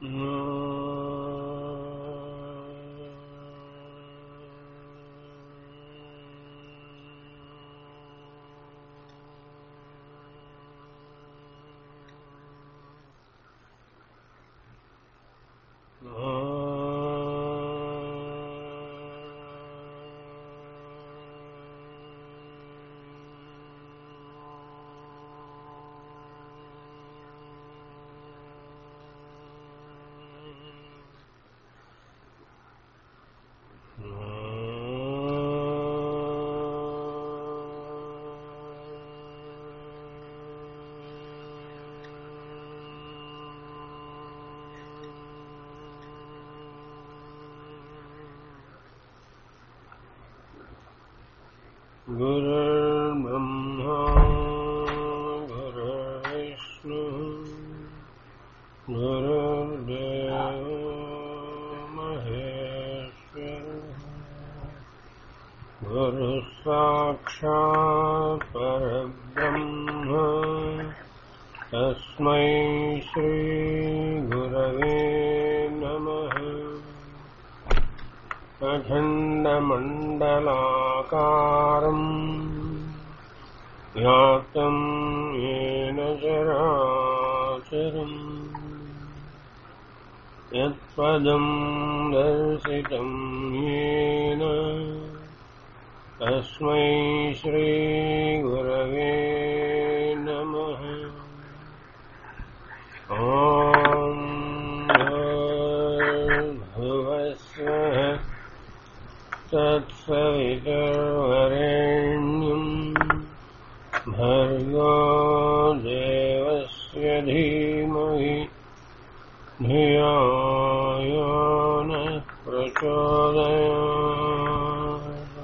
गुरुर्ब्रह्मा गुरुर्विष्णुः गुरुर्देवो महेश्वरः गुरुः साक्षात् परब्रह्म तस्मै श्रीगुरवे नमः अखण्डमण्डलाकारम् व्याप्तम् येन चराचरम् यत्पदम् दर्शितम् येन तस्मै श्रीगुरवे नमः ॐ भुवस्वः तत्सवितुर्वरेण्यम् भर्गो देवस्य धीमहि धिया यो नः प्रचोदयात्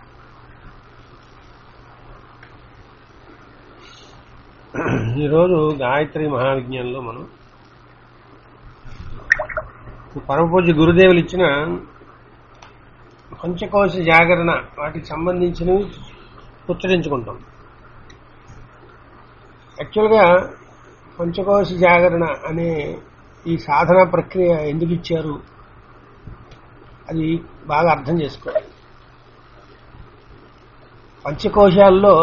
ఈరోజు గాయత్రి మహావిజ్ఞానంలో మనం పరమపూజ్య గురుదేవులు ఇచ్చిన పంచకోశ జాగరణ వాటికి సంబంధించినవి ఉచ్చరించుకుంటాం యాక్చువల్గా పంచకోశ జాగరణ అనే ఈ సాధన ప్రక్రియ ఎందుకు ఇచ్చారు అది బాగా అర్థం చేసుకోవాలి పంచకోశాల్లో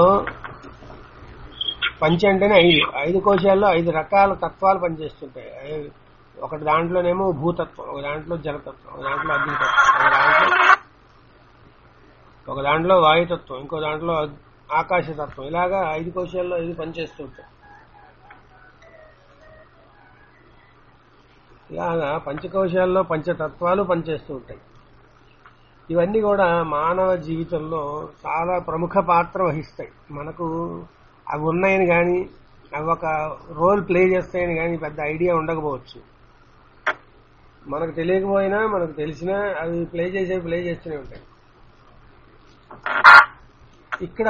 పంచ అంటేనే ఐదు ఐదు కోశాల్లో ఐదు రకాల తత్వాలు పనిచేస్తుంటాయి ఐ- ఒకటి దాంట్లోనేమో భూతత్వం ఒక దాంట్లో జలతత్వం ఒక దాంట్లో అగ్నితత్వం ఒక దాంట్లో ఒక దాంట్లో వాయుతత్వం ఇంకో దాంట్లో ఆకాశతత్వం ఇలాగా ఐదు కోశాల్లో ఐదు పనిచేస్తుంటాయి ఇలాగా పంచకోశాల్లో పంచతత్వాలు పనిచేస్తూ ఉంటాయి ఇవన్నీ కూడా మానవ జీవితంలో చాలా ప్రముఖ పాత్ర వహిస్తాయి మనకు అవి ఉన్నాయని కానీ అవి ఒక రోల్ ప్లే చేస్తాయని కానీ పెద్ద ఐడియా ఉండకపోవచ్చు మనకు తెలియకపోయినా మనకు తెలిసినా అవి ప్లే చేసేవి ప్లే చేస్తూనే ఉంటాయి ఇక్కడ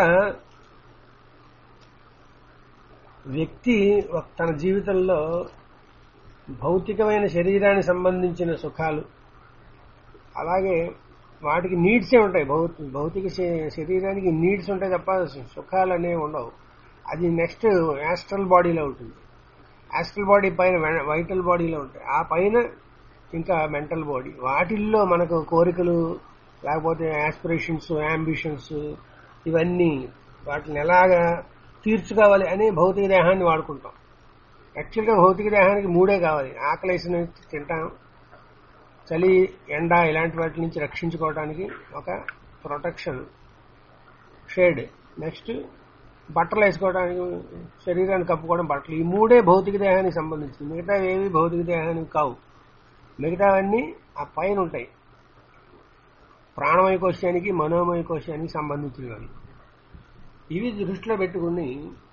వ్యక్తి ఒక- తన జీవితంలో భౌతికమైన శరీరానికి సంబంధించిన సుఖాలు అలాగే వాటికి నీడ్సే ఉంటాయి భౌ- భౌతిక శ- శరీరానికి నీడ్స్ ఉంటాయి తప్ప సుఖాలు అనేవి ఉండవు అది నెక్స్ట్ యాస్ట్రల్ బాడీలో ఉంటుంది యాస్ట్రల్ బాడీ పైన వె- వైటల్ బాడీలో ఉంటాయి ఆ పైన ఇంకా మెంటల్ బాడీ వాటిల్లో మనకు కోరికలు లేకపోతే యాస్పిరేషన్స్ అంబిషన్స్ ఇవన్నీ వాటిని ఎలాగా తీర్చుకోవాలి అని భౌతిక దేహాన్ని వాడుకుంటాం యాక్చువల్గా భౌతిక దేహానికి మూడే కావాలి ఆకలేసిన తింటాం చలి ఎండ ఇలాంటి వాటి నుంచి రక్షించుకోవడానికి ఒక ప్రొటెక్షన్ షేడ్ నెక్స్ట్ బట్టలు వేసుకోవడానికి శరీరాన్ని కప్పుకోవడం బట్టలు ఈ మూడే భౌతిక దేహానికి సంబంధించింది మిగతా ఏవి భౌతిక దేహానికి కావు మిగతావన్నీ ఆ పైన ఉంటాయి ప్రాణమయ కోశానికి మనోమయ కోశానికి సంబంధించినవి ఇవి దృష్టిలో పెట్టుకుని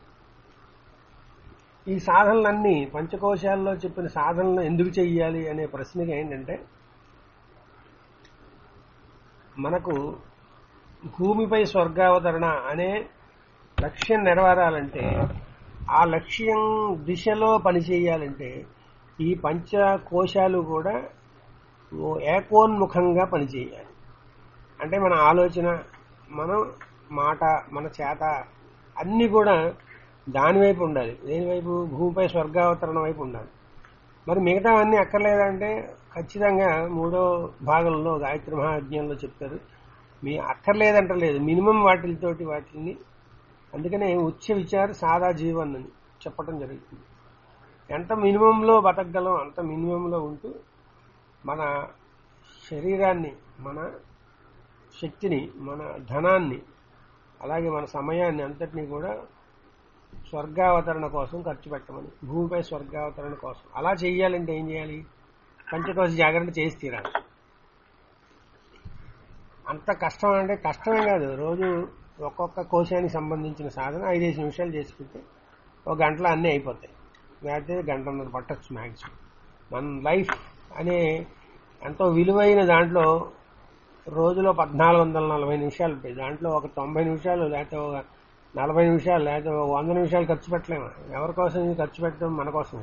ఈ సాధనలన్నీ పంచకోశాల్లో చెప్పిన సాధనలు ఎందుకు చెయ్యాలి అనే ప్రశ్నకి ఏంటంటే మనకు భూమిపై స్వర్గావతరణ అనే లక్ష్యం నెరవేరాలంటే ఆ లక్ష్యం దిశలో పనిచేయాలంటే ఈ పంచకోశాలు కూడా ఓ ఏకోన్ముఖంగా పనిచేయాలి అంటే మన ఆలోచన మన మాట మన చేత అన్నీ కూడా దాని వైపు ఉండాలి దేని వైపు భూమిపై స్వర్గావతరణ వైపు ఉండాలి మరి మిగతా అన్ని అక్కర్లేదంటే ఖచ్చితంగా మూడో భాగంలో గాయత్రి మహాజ్ఞంలో చెప్పారు మీ అక్కర్లేదంటలేదు మినిమం వాటితోటి వాటిని అందుకనే ఉచ్చ విచార సాదా జీవన్ అని చెప్పడం జరుగుతుంది ఎంత మినిమంలో బతకగలం అంత మినిమంలో ఉంటూ మన శరీరాన్ని మన శక్తిని మన ధనాన్ని అలాగే మన సమయాన్ని అంతటినీ కూడా స్వర్గావతరణ కోసం ఖర్చు పెట్టమని భూమిపై స్వర్గావతరణ కోసం అలా చేయాలంటే ఏం చేయాలి పంచకోశ జాగ్రత్త చేసి తీరాలి అంత కష్టం అంటే కష్టమే కాదు రోజు ఒక్కొక్క కోశానికి సంబంధించిన సాధన ఐదేసి నిమిషాలు చేసుకుంటే ఒక గంటలో అన్నీ అయిపోతాయి లేకపోతే గంటన్నర పట్టచ్చు మ్యాక్సిమం మన లైఫ్ అనే ఎంతో విలువైన దాంట్లో రోజులో పద్నాలుగు వందల నలభై నిమిషాలు ఉంటాయి దాంట్లో ఒక తొంభై నిమిషాలు లేకపోతే ఒక నలభై నిమిషాలు లేకపోతే ఒక వంద నిమిషాలు ఖర్చు పెట్టలేము ఎవరి కోసం ఇది ఖర్చు పెట్టడం మన కోసమే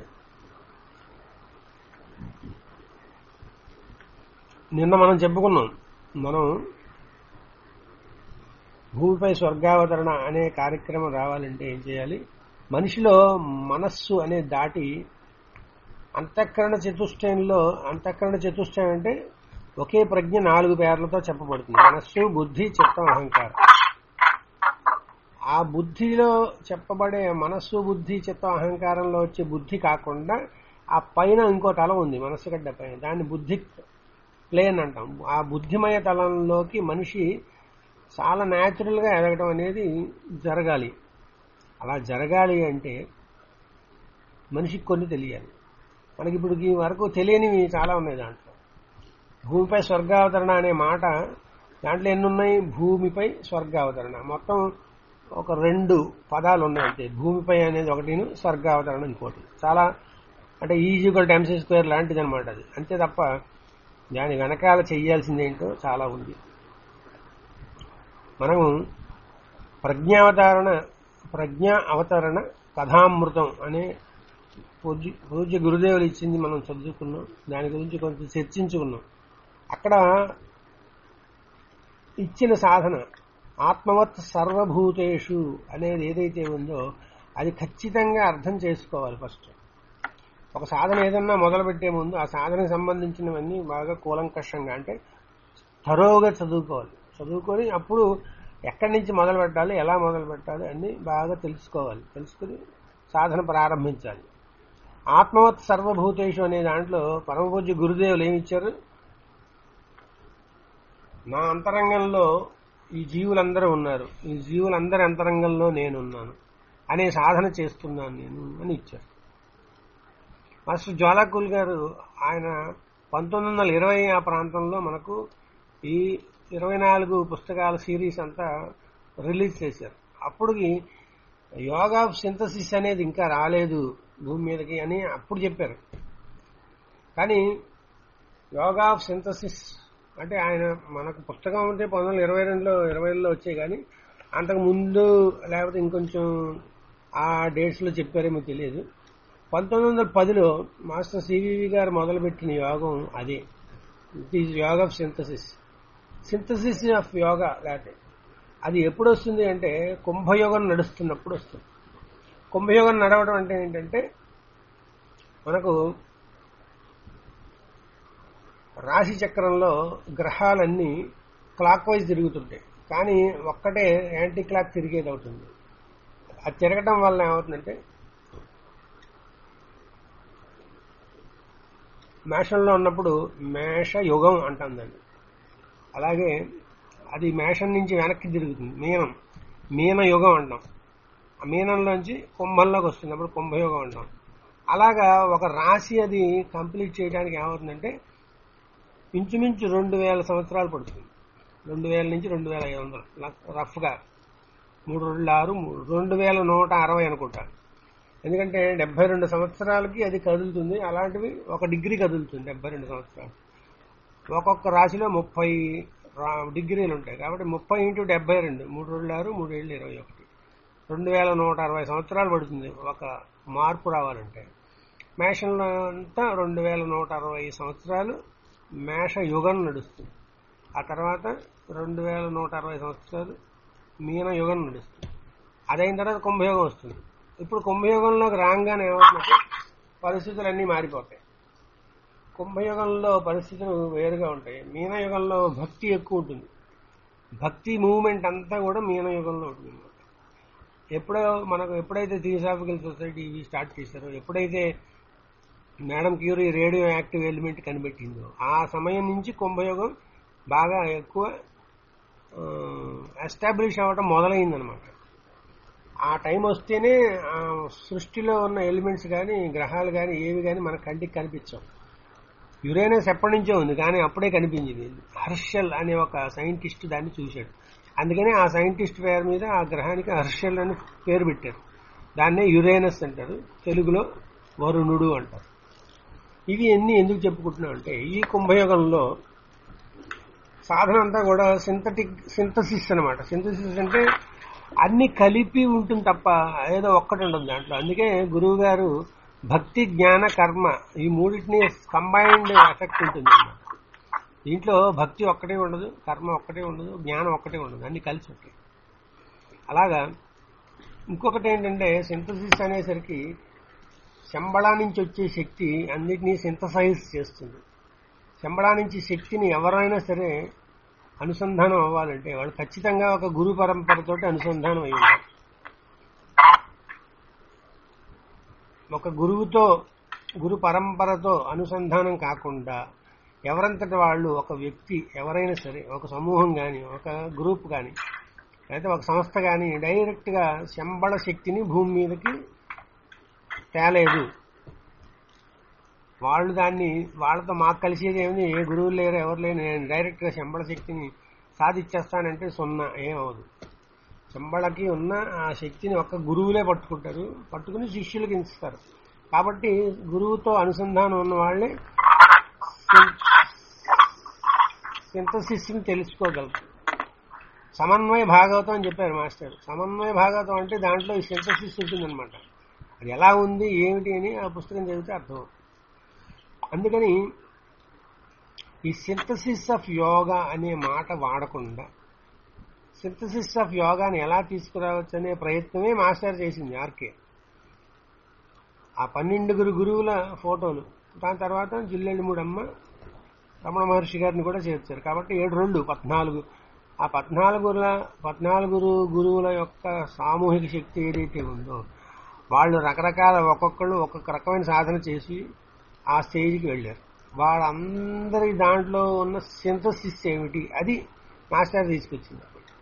నిన్న మనం చెప్పుకున్నాం మనం భూమిపై స్వర్గావతరణ అనే కార్యక్రమం రావాలంటే ఏం చేయాలి మనిషిలో మనస్సు అనే దాటి అంతఃకరణ చతుష్టయంలో అంతఃకరణ చతుష్టయం అంటే ఒకే ప్రజ్ఞ నాలుగు పేర్లతో చెప్పబడుతుంది మనస్సు బుద్ధి చిత్తం అహంకారం ఆ బుద్ధిలో చెప్పబడే మనస్సు బుద్ధి చిత్తం అహంకారంలో వచ్చే బుద్ధి కాకుండా ఆ పైన ఇంకో తల ఉంది మనస్సు గడ్డ పైన దాన్ని బుద్ధి ప్లేన్ అంటాం ఆ బుద్ధిమయ తలంలోకి మనిషి చాలా న్యాచురల్ గా ఎదగడం అనేది జరగాలి అలా జరగాలి అంటే మనిషికి కొన్ని తెలియాలి మనకి ఇప్పుడు ఈ వరకు తెలియనివి చాలా ఉన్నాయి దాంట్లో భూమిపై స్వర్గావతరణ అనే మాట దాంట్లో ఎన్ని ఉన్నాయి భూమిపై స్వర్గావతరణ మొత్తం ఒక రెండు పదాలు ఉన్నాయి అంతే భూమిపై అనేది ఒకటిను స్వర్గావతరణ ఇంకోటి చాలా అంటే ఈజీగల్ టెమ్సీ స్క్వేర్ లాంటిది అనమాట అది అంతే తప్ప దాని వెనకాల చెయ్యాల్సిందేంటో చాలా ఉంది మనము ప్రజ్ఞావతారణ ప్రజ్ఞా అవతరణ కథామృతం అనే పూజ్య పూజ్య గురుదేవులు ఇచ్చింది మనం చదువుకున్నాం దాని గురించి కొంచెం చర్చించుకున్నాం అక్కడ ఇచ్చిన సాధన ఆత్మవత్ సర్వభూతేషు అనేది ఏదైతే ఉందో అది ఖచ్చితంగా అర్థం చేసుకోవాలి ఫస్ట్ ఒక సాధన ఏదన్నా మొదలుపెట్టే ముందు ఆ సాధనకు సంబంధించినవన్నీ బాగా కూలంకషంగా అంటే తరోగా చదువుకోవాలి చదువుకొని అప్పుడు ఎక్కడి నుంచి మొదలు పెట్టాలి ఎలా మొదలు పెట్టాలి అన్ని బాగా తెలుసుకోవాలి తెలుసుకుని సాధన ప్రారంభించాలి ఆత్మవత్ సర్వభూతేషు అనే దాంట్లో పరమపూజ్య గురుదేవులు ఏమి ఇచ్చారు నా అంతరంగంలో ఈ జీవులందరూ ఉన్నారు ఈ జీవులందరి అంతరంగంలో నేనున్నాను అనే సాధన చేస్తున్నాను నేను అని ఇచ్చారు మాస్టర్ జ్వాలాకుల్ గారు ఆయన పంతొమ్మిది వందల ఇరవై ఆ ప్రాంతంలో మనకు ఈ ఇరవై నాలుగు పుస్తకాల సిరీస్ అంతా రిలీజ్ చేశారు అప్పటికి యోగా ఆఫ్ సింథసిస్ అనేది ఇంకా రాలేదు భూమి మీదకి అని అప్పుడు చెప్పారు కానీ యోగా ఆఫ్ సింథసిస్ అంటే ఆయన మనకు పుస్తకం అంటే పంతొమ్మిది వందల ఇరవై రెండులో ఇరవైలో వచ్చాయి కానీ అంతకు ముందు లేకపోతే ఇంకొంచెం ఆ డేట్స్ లో చెప్పారేమో తెలియదు పంతొమ్మిది వందల పదిలో మాస్టర్ సివివి గారు మొదలుపెట్టిన యోగం అదే it is yoga of synthesis synthesis of yoga లేకపోతే అది ఎప్పుడు వస్తుంది అంటే కుంభయోగం నడుస్తున్నప్పుడు వస్తుంది కుంభయోగం నడవడం అంటే ఏంటంటే మనకు రాశి చక్రంలో గ్రహాలన్నీ క్లాక్ వైజ్ తిరుగుతుంటాయి కానీ ఒక్కటే యాంటీ క్లాక్ తిరిగేది అవుతుంది అది తిరగటం వల్ల ఏమవుతుందంటే మేషంలో ఉన్నప్పుడు మేష యుగం అంటాం దాన్ని అలాగే అది మేషం నుంచి వెనక్కి తిరుగుతుంది మీనం మీన యుగం అంటాం ఆ మీనంలోంచి కుంభంలోకి వస్తుంది అప్పుడు కుంభయోగం అంటాం అలాగా ఒక రాశి అది కంప్లీట్ చేయడానికి ఏమవుతుందంటే ఇంచుమించు రెండు వేల సంవత్సరాలు పడుతుంది రెండు వేల నుంచి రెండు వేల ఐదు వందలు రఫ్గా మూడు రెండు ఆరు మూడు రెండు వేల నూట అరవై అనుకుంటా ఎందుకంటే డెబ్బై రెండు సంవత్సరాలకి అది కదులుతుంది అలాంటివి ఒక డిగ్రీ కదులుతుంది డెబ్బై రెండు సంవత్సరాలు ఒక్కొక్క రాశిలో ముప్పై డిగ్రీలు ఉంటాయి కాబట్టి ముప్పై ఇంటూ డెబ్బై రెండు మూడు రెండు ఆరు మూడు ఏళ్ళు ఇరవై ఒకటి రెండు వేల నూట అరవై సంవత్సరాలు పడుతుంది ఒక మార్పు రావాలంటే మేషంలో అంతా రెండు వేల నూట అరవై సంవత్సరాలు మేష యుగం నడుస్తుంది ఆ తర్వాత రెండు వేల నూట అరవై సంవత్సరాలు మీన యుగం నడుస్తుంది అదైన తర్వాత కుంభయోగం వస్తుంది ఇప్పుడు కుంభయోగంలోకి రాగానే ఏమవుతుందంటే పరిస్థితులు అన్నీ మారిపోతాయి కుంభయుగంలో పరిస్థితులు వేరుగా ఉంటాయి మీనయుగంలో భక్తి ఎక్కువ ఉంటుంది భక్తి మూవ్మెంట్ అంతా కూడా మీనయుగంలో ఉంటుంది అన్నమాట. ఎప్పుడో మనకు ఎప్పుడైతే థియోసాఫికల్ సొసైటీ ఇవి స్టార్ట్ చేశారో ఎప్పుడైతే madam Curie radioactive element కనిపెట్టిందో ఆ సమయం నుంచి కుంభయోగం బాగా ఎక్కువ ఎస్టాబ్లిష్ అవ్వటం మొదలైందనమాట ఆ టైం వస్తేనే ఆ సృష్టిలో ఉన్న ఎలిమెంట్స్ కానీ గ్రహాలు కానీ ఏవి కానీ మన కంటికి కనిపించవు యురేనస్ ఎప్పటి నుంచో ఉంది కానీ అప్పుడే కనిపించింది హర్షల్ అనే ఒక సైంటిస్ట్ దాన్ని చూశాడు అందుకని ఆ సైంటిస్ట్ పేరు మీద ఆ గ్రహానికి హర్షల్ అని పేరు పెట్టారు దాన్నే యురేనస్ అంటారు తెలుగులో వరుణుడు అంటారు ఇవి ఎన్ని ఎందుకు చెప్పుకుంటున్నాం అంటే ఈ కుంభయోగంలో సాధన అంతా కూడా సింథటిక్ సింథసిస్ అనమాట సింథసిస్ అంటే అన్ని కలిపి ఉంటుంది తప్ప ఏదో ఒక్కటి ఉండదు దాంట్లో అందుకే గురువు గారు భక్తి జ్ఞాన కర్మ ఈ మూడింటిని కంబైన్డ్ ఎఫెక్ట్ ఉంటుంది అన్నమాట దీంట్లో భక్తి ఒక్కటే ఉండదు కర్మ ఒక్కటే ఉండదు జ్ఞానం ఒక్కటే ఉండదు అన్ని కలిసి ఉంటాయి అలాగా ఇంకొకటి ఏంటంటే సింథసిస్ అనేసరికి శంబళా నుంచి వచ్చే శక్తి అన్నిటినీ సింథసైజ్ చేస్తుంది శంబళా నుంచి శక్తిని ఎవరైనా సరే అనుసంధానం అవ్వాలంటే వాళ్ళు ఖచ్చితంగా ఒక గురు పరంపరతోటి అనుసంధానం అయి ఉండాలి ఒక గురువుతో గురు పరంపరతో అనుసంధానం కాకుండా ఎవరంతటి వాళ్ళు ఒక వ్యక్తి ఎవరైనా సరే ఒక సమూహం కానీ ఒక గ్రూప్ కానీ లేకపోతే ఒక సంస్థ కానీ డైరెక్ట్గా శంబళ శక్తిని భూమి మీదకి తేలేదు వాళ్ళు దాన్ని వాళ్ళతో మాకు కలిసేది ఏమిటి ఏ గురువులు లేరు ఎవరు లేరు నేను డైరెక్ట్గా శంబళ శక్తిని సాధించేస్తానంటే సున్నా ఏమవదు శంబళకి ఉన్న ఆ శక్తిని ఒక్క గురువులే పట్టుకుంటారు పట్టుకుని శిష్యులకి ఇస్తారు కాబట్టి గురువుతో అనుసంధానం ఉన్న వాళ్ళే సింథసిస్ని తెలుసుకోగలరు సమన్వయ భాగవతం అని చెప్పారు మాస్టర్ సమన్వయ భాగవతం అంటే దాంట్లో ఈ సింథసిస్ ఉంటుందన్నమాట అది ఎలా ఉంది ఏమిటి అని ఆ పుస్తకం చదివితే అర్థం అందుకని ఈ సింథసిస్ ఆఫ్ యోగా అనే మాట వాడకుండా సింథసిస్ ఆఫ్ యోగాని ఎలా తీసుకురావచ్చు అనే ప్రయత్నమే మాస్టర్ చేసింది ఆర్కే ఆ పన్నెండుగురు గురువుల ఫోటోలు దాని తర్వాత జిల్లెళ్ళిమూడమ్మ రమణ మహర్షి గారిని కూడా చేర్చారు కాబట్టి ఏడు రెండు పద్నాలుగు ఆ పద్నాలుగుల పద్నాలుగురు గురువుల యొక్క సామూహిక శక్తి ఏదైతే ఉందో వాళ్ళు రకరకాల ఒక్కొక్కళ్ళు ఒక్కొక్క రకమైన సాధన చేసి ఆ స్టేజ్కి వెళ్ళారు వాళ్ళందరి దాంట్లో ఉన్న సింథసిస్ ఏమిటి అది మాస్టర్ తీసుకొచ్చింది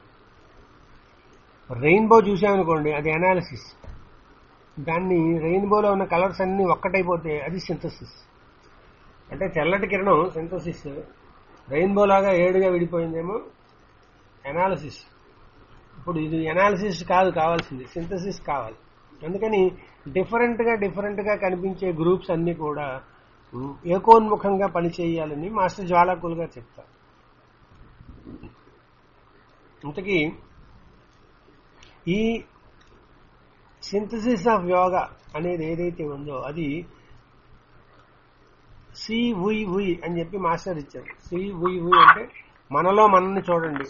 రెయిన్బో చూసామనుకోండి అది అనాలిసిస్ దాన్ని రెయిన్బోలో ఉన్న కలర్స్ అన్ని ఒక్కటైపోతే అది సింథసిస్ అంటే తెల్లటి కిరణం సింథసిస్ రెయిన్బో లాగా ఏడుగా విడిపోయిందేమో అనాలిసిస్ ఇప్పుడు ఇది అనాలిసిస్ కాదు కావాల్సింది సింథసిస్ కావాలి అందుకని డిఫరెంట్గా డిఫరెంట్గా కనిపించే గ్రూప్స్ అన్ని కూడా ఏకోన్ముఖంగా పనిచేయాలని మాస్టర్ జ్వాలాకుల్ గారు చెప్తారు ఇంతకీ ఈ సింథసిస్ ఆఫ్ యోగా అనేది ఏదైతే ఉందో అది సి ఉయ్ ఉయ్ అని చెప్పి మాస్టర్ ఇచ్చారు సి ఉయ్ ఉయ్ అంటే మనలో మనల్ని చూడండి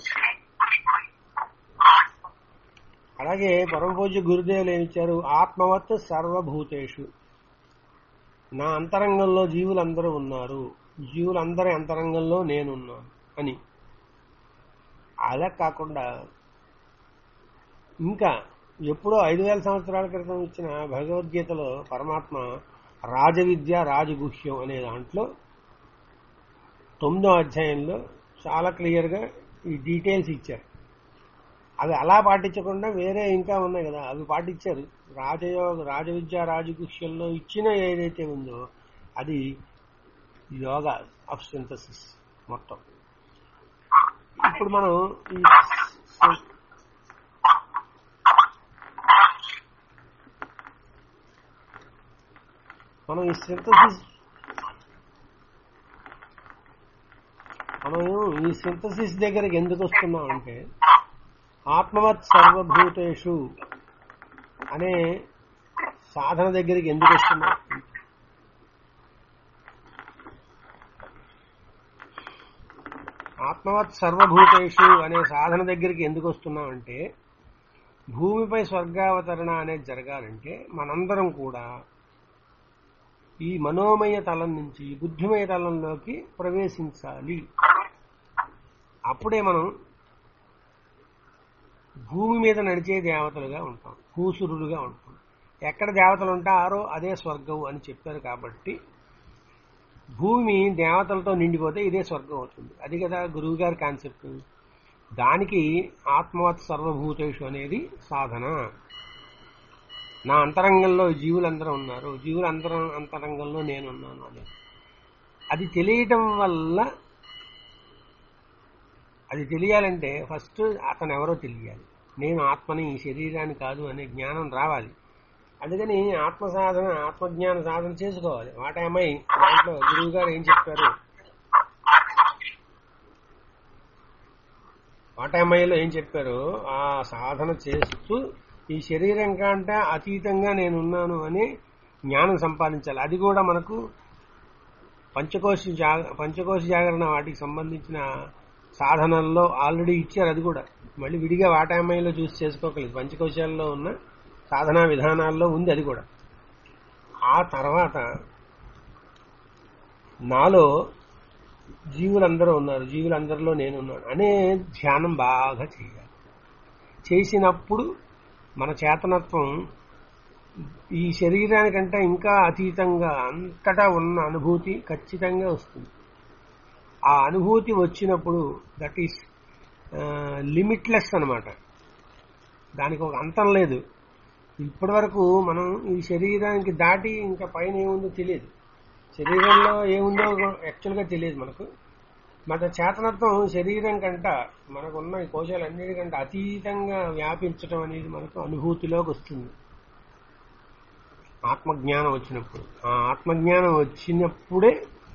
అలాగే పరమపూజ్య గురుదేవులు ఏమిచ్చారు ఆత్మవత్ సర్వభూతేషు నా అంతరంగంలో జీవులందరూ ఉన్నారు జీవులందరి అంతరంగంలో నేనున్నాను అని అలా కాకుండా ఇంకా ఎప్పుడో ఐదు వేల సంవత్సరాల క్రితం ఇచ్చిన భగవద్గీతలో పరమాత్మ రాజవిద్య రాజగుహ్యం అనే దాంట్లో తొమ్మిదో అధ్యాయంలో చాలా క్లియర్గా ఈ డీటెయిల్స్ ఇచ్చారు అవి అలా పాటించకుండా వేరే ఇంకా ఉన్నాయి కదా అవి పాటించారు రాజయోగ రాజవిద్య రాజగుహ్యంలో ఇచ్చిన ఏదైతే ఉందో అది యోగా ఆఫ్ సింథసిస్ మొత్తం ఇప్పుడు మనం ఈ మనం ఈ సింథసిస్ మనం ఈ సింథసిస్ దగ్గరికి ఎందుకు వస్తున్నాం అంటే ఆత్మవత్ సర్వభూతేషు అనే సాధన దగ్గరికి ఎందుకు వస్తున్నాం ఆత్మవత్ సర్వభూతేషు అనే సాధన దగ్గరికి ఎందుకు వస్తున్నాం అంటే భూమిపై స్వర్గావతరణ అనేది జరగాలంటే మనందరం కూడా ఈ మనోమయ తలం నుంచి ఈ బుద్ధిమయ తలంలోకి ప్రవేశించాలి అప్పుడే మనం భూమి మీద నడిచే దేవతలుగా ఉంటాం భూసురులుగా ఉంటాం ఎక్కడ దేవతలు ఉంటారో అదే స్వర్గం అని చెప్పారు కాబట్టి భూమి దేవతలతో నిండిపోతే ఇదే స్వర్గం అవుతుంది అది కదా గురువు గారి కాన్సెప్ట్ దానికి ఆత్మవత్ సర్వభూతేషు అనేది సాధన నా అంతరంగంలో జీవులందరూ ఉన్నారు జీవుల అంతర అంతరంగంలో నేనున్నాను అనేది అది తెలియటం వల్ల అది తెలియాలంటే ఫస్ట్ అతను ఎవరో తెలియాలి నేను ఆత్మని ఈ శరీరాన్ని కాదు అనే జ్ఞానం రావాలి అందుకని ఆత్మ సాధన ఆత్మజ్ఞాన సాధన చేసుకోవాలి వాటేమై దాంట్లో గురువు గారు ఏం చెప్పారు వాటేమయ్యలో ఏం చెప్పారు ఆ సాధన చేస్తూ ఈ శరీరం కంటే అతీతంగా నేనున్నాను అని జ్ఞానం సంపాదించాలి అది కూడా మనకు పంచకోశ జాగ పంచకోశ జాగరణ వాటికి సంబంధించిన సాధనల్లో ఆల్రెడీ ఇచ్చారు అది కూడా మళ్ళీ విడిగా వాటామయ్యలో చూసి చేసుకోకలేదు పంచకోశాల్లో ఉన్న సాధనా విధానాల్లో ఉంది అది కూడా ఆ తర్వాత నాలో జీవులందరూ ఉన్నారు జీవులందరిలో నేనున్నాను అనే ధ్యానం బాగా చేయాలి చేసినప్పుడు మన చేతనత్వం ఈ శరీరానికంటే ఇంకా అతీతంగా అంతటా ఉన్న అనుభూతి ఖచ్చితంగా వస్తుంది ఆ అనుభూతి వచ్చినప్పుడు దట్ ఈస్ లిమిట్లెస్ అనమాట దానికి ఒక అంతం లేదు ఇప్పటి వరకు మనం ఈ శరీరానికి దాటి ఇంకా పైన ఏముందో తెలియదు శరీరంలో ఏముందో యాక్చువల్గా తెలియదు మనకు మన చేతనత్వం శరీరం కంట మనకున్న ఈ కోశాలన్నిటికంటే అతీతంగా వ్యాపించడం అనేది మనకు అనుభూతిలోకి వస్తుంది ఆత్మజ్ఞానం వచ్చినప్పుడు ఆ ఆత్మజ్ఞానం వచ్చినప్పుడే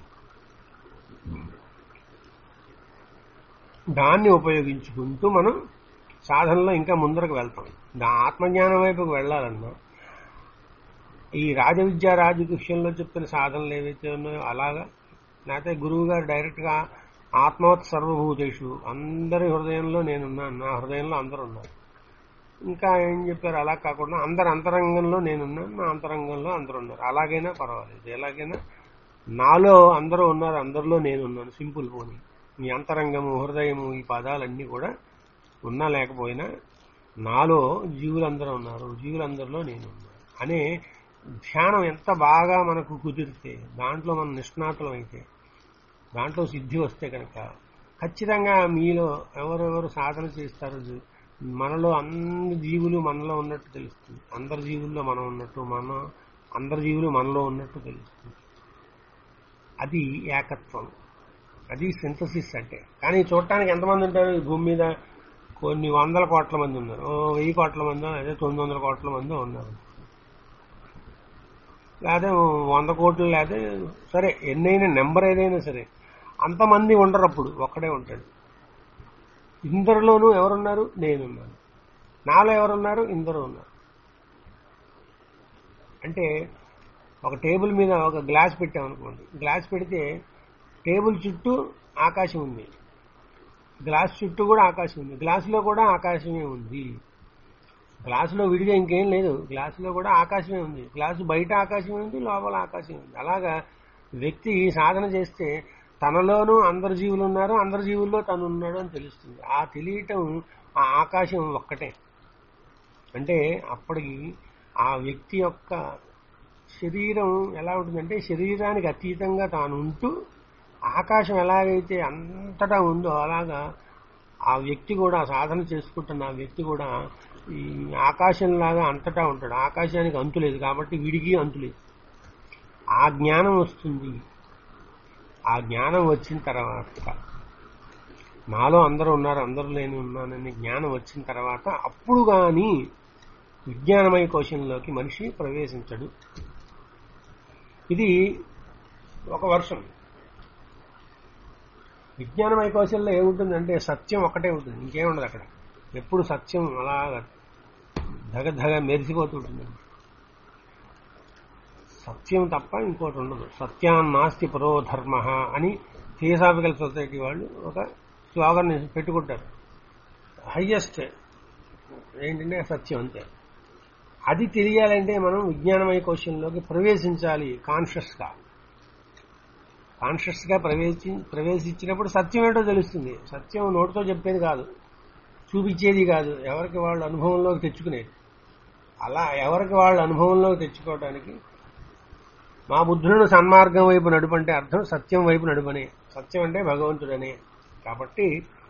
దాన్ని ఉపయోగించుకుంటూ మనం సాధనలో ఇంకా ముందరకు వెళ్తాం దా ఆత్మజ్ఞానం వైపుకు వెళ్ళాలన్నా ఈ రాజవిద్యా రాజకృష్యంలో చెప్పిన సాధనలు ఏవైతే ఉన్నాయో అలాగా లేకపోతే గురువు గారు డైరెక్ట్గా ఆత్మవత్ సర్వభూతేషు అందరి హృదయంలో నేనున్నాను నా హృదయంలో అందరూ ఉన్నారు ఇంకా ఏం చెప్పారు అలా కాకుండా అందరి అంతరంగంలో నేనున్నాను నా అంతరంగంలో అందరూ ఉన్నారు అలాగైనా పర్వాలేదు ఎలాగైనా నాలో అందరూ ఉన్నారు అందరిలో నేనున్నాను సింపుల్ పోనీ ఈ అంతరంగము హృదయము ఈ పదాలన్నీ కూడా ఉన్నా లేకపోయినా నాలో జీవులందరూ ఉన్నారు జీవులందరిలో నేను ఉన్నాను అనే ధ్యానం ఎంత బాగా మనకు కుదిరితే దాంట్లో మనం నిష్ణాతులం అయితే దాంట్లో సిద్ధి వస్తే కనుక ఖచ్చితంగా మీలో ఎవరెవరు సాధన చేస్తారో జీ- మనలో అన్ని జీవులు మనలో ఉన్నట్టు తెలుస్తుంది అందరి జీవుల్లో మనం ఉన్నట్టు మన అందరి జీవులు మనలో ఉన్నట్టు తెలుస్తుంది అది ఏకత్వం అది సింథసిస్ అంటే కానీ చూడటానికి ఎంతమంది ఉంటారు ఈ భూమి మీద కొన్ని వందల కోట్ల మంది ఉన్నారు ఓ వెయ్యి కోట్ల మంది అదే తొమ్మిది వందల కోట్ల మంది ఉన్నారు లేదా వంద కోట్లు లేదా సరే ఎన్నైనా నెంబర్ ఏదైనా సరే అంతమంది ఉండరు అప్పుడు ఒక్కడే ఉంటాడు ఇందరిలోనూ ఎవరున్నారు నేనున్నాను నాలో ఎవరున్నారు ఇందరూ ఉన్నారు అంటే ఒక టేబుల్ మీద ఒక గ్లాస్ పెట్టామనుకోండి గ్లాస్ పెడితే టేబుల్ చుట్టూ ఆకాశం ఉంది గ్లాస్ చుట్టూ కూడా ఆకాశం ఉంది గ్లాసులో కూడా ఆకాశమే ఉంది గ్లాసులో విడిగా ఇంకేం లేదు గ్లాసులో కూడా ఆకాశమే ఉంది గ్లాసు బయట ఆకాశమే ఉంది లోపల ఆకాశమే ఉంది అలాగా వ్యక్తి సాధన చేస్తే తనలోనూ అందరు జీవులు ఉన్నారు అందరు జీవుల్లో తను ఉన్నాడు అని తెలుస్తుంది ఆ తెలియటం ఆ ఆకాశం ఒక్కటే అంటే అప్పటికి ఆ వ్యక్తి యొక్క శరీరం ఎలా ఉంటుందంటే శరీరానికి అతీతంగా తాను ఉంటూ ఆకాశం ఎలాగైతే అంతటా ఉందో అలాగా ఆ వ్యక్తి కూడా సాధన చేసుకుంటున్న ఆ వ్యక్తి కూడా ఈ ఆకాశంలాగా అంతటా ఉంటాడు ఆకాశానికి అంతు లేదు కాబట్టి విడిగి అంతు లేదు ఆ జ్ఞానం వస్తుంది ఆ జ్ఞానం వచ్చిన తర్వాత నాలో అందరూ ఉన్నారు అందరూ లేని ఉన్నానని జ్ఞానం వచ్చిన తర్వాత అప్పుడు గాని విజ్ఞానమయ కోశంలోకి మనిషి ప్రవేశించడు ఇది ఒక వర్షం విజ్ఞానమయ కోశంలో ఏముంటుందంటే సత్యం ఒకటే ఉంటుంది ఇంకేముండదు అక్కడ ఎప్పుడు సత్యం అలాగా ధగ ధగ మెరిసిపోతుంటుంది సత్యం తప్ప ఇంకోటి ఉండదు సత్యాన్ నాస్తి పరో ధర్మ అని థియోసాఫికల్ సొసైటీ వాళ్ళు ఒక స్లోగన్ పెట్టుకుంటారు హయ్యెస్ట్ ఏంటంటే సత్యం అంతే అది తెలియాలంటే మనం విజ్ఞానమయ కోశంలోకి ప్రవేశించాలి కాన్షియస్ గా కాన్షియస్ గా ప్రవేశి ప్రవేశించినప్పుడు సత్యం ఏంటో తెలుస్తుంది సత్యం నోటితో చెప్పేది కాదు చూపించేది కాదు ఎవరికి వాళ్ళ అనుభవంలోకి తెచ్చుకునేది అలా ఎవరికి వాళ్ళ అనుభవంలోకి తెచ్చుకోవడానికి మా బుద్ధులను సన్మార్గం వైపు నడుపంటే అర్థం సత్యం వైపు నడుపనే సత్యం అంటే భగవంతుడనే కాబట్టి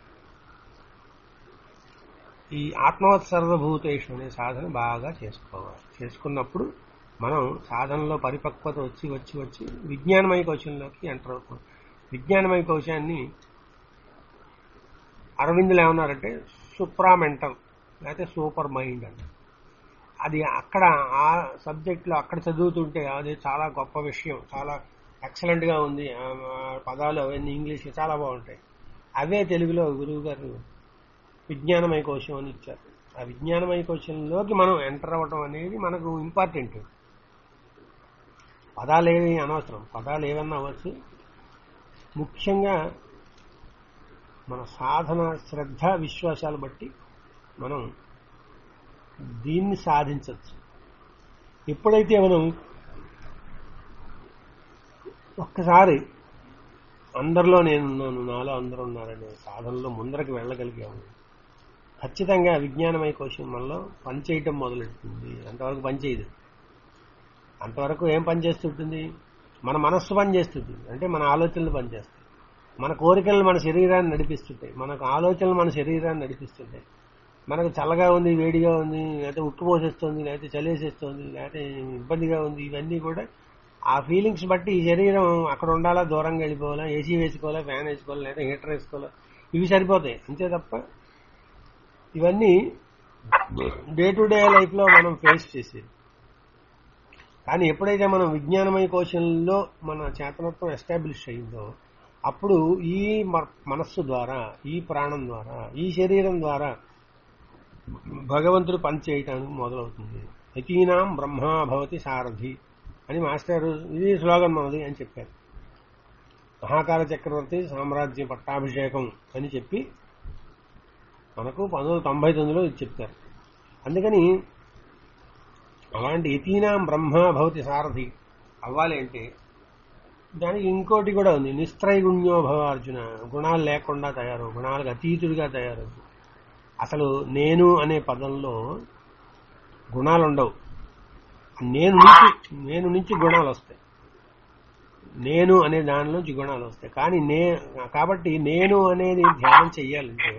ఈ ఆత్మవత్ సర్వభూతేషు అనే సాధన బాగా చేసుకోవాలి చేసుకున్నప్పుడు మనం సాధనలో పరిపక్వత వచ్చి వచ్చి వచ్చి విజ్ఞానమయ కోశంలోకి ఎంటర్ అవుతాం విజ్ఞానమయ కోశాన్ని అరవిందులు ఏమన్నారంటే సుప్రామెంటల్ లేకపోతే సూపర్ మైండ్ అంట అది అక్కడ ఆ సబ్జెక్ట్ లో అక్కడ చదువుతుంటే అది చాలా గొప్ప విషయం చాలా ఎక్సలెంట్ గా ఉంది ఆ, ఆ పదాలు అవన్నీ ఇంగ్లీష్ చాలా బాగుంటాయి అవే తెలుగులో గురువు గారు విజ్ఞానమయ కోశం అని ఇచ్చారు ఆ విజ్ఞానమయ కోశంలోకి మనం ఎంటర్ అవ్వటం అనేది మనకు ఇంపార్టెంట్ పదాలు ఏవి అనవసరం పదాలు ఏవన్నా అవ్వచ్చు ముఖ్యంగా మన సాధన శ్రద్ధ విశ్వాసాలు బట్టి మనం దీన్ని సాధించవచ్చు ఎప్పుడైతే మనం ఒక్కసారి అందరిలో నేనున్నాను నాలో అందరూ ఉన్నారనే సాధనలో ముందరకు వెళ్ళగలిగాము ఖచ్చితంగా విజ్ఞానమయ కోశం మనలో పనిచేయటం మొదలెడుతుంది అంతవరకు పనిచేయదు అంతవరకు ఏం పని చేస్తుంటుంది మన మనస్సు పని చేస్తుంటుంది అంటే మన ఆలోచనలు పనిచేస్తాయి మన కోరికలను మన శరీరాన్ని నడిపిస్తుంటాయి మనకు ఆలోచనలు మన శరీరాన్ని నడిపిస్తుంటాయి మనకు చల్లగా ఉంది వేడిగా ఉంది లేకపోతే ఉక్కు పోసేస్తుంది లేకపోతే చలేసేస్తుంది లేకపోతే ఇబ్బందిగా ఉంది ఇవన్నీ కూడా ఆ ఫీలింగ్స్ బట్టి ఈ శరీరం అక్కడ ఉండాలా దూరంగా వెళ్ళిపోవాలా ఏసీ వేసుకోవాలా ఫ్యాన్ వేసుకోవాలా లేకపోతే హీటర్ వేసుకోవాలా ఇవి సరిపోతాయి అంతే తప్ప ఇవన్నీ డే టు డే లైఫ్ లో మనం ఫేస్ చేసేది కానీ ఎప్పుడైతే మనం విజ్ఞానమయ కోశంలో మన చేతనత్వం ఎస్టాబ్లిష్ అయిందో అప్పుడు ఈ మ- మనస్సు ద్వారా ఈ ప్రాణం ద్వారా ఈ శరీరం ద్వారా భగవంతుడు పని చేయటానికి మొదలవుతుంది యతీనాం బ్రహ్మా భవతి సారథి అని మాస్టర్ ఇది స్లోగన్ మనది అని చెప్పారు మహాకాల చక్రవర్తి సామ్రాజ్య పట్టాభిషేకం అని చెప్పి మనకు పంతొమ్మిది వందల తొంభై తొమ్మిదిలో ఇది చెప్పారు అందుకని అలాంటి యతీనాం బ్రహ్మ భవతి సారథి అవ్వాలి అంటే దానికి ఇంకోటి కూడా ఉంది నిస్త్రైగుణ్యో భవ అర్జున గుణాలు లేకుండా తయారు గుణాలకు అతీతుడిగా తయారు అసలు నేను అనే పదంలో గుణాలు ఉండవు నేను నుంచి నేను నుంచి గుణాలు వస్తాయి నేను అనే దానిలోంచి గుణాలు వస్తాయి కానీ నే కాబట్టి నేను అనేది ధ్యానం చెయ్యాలంటే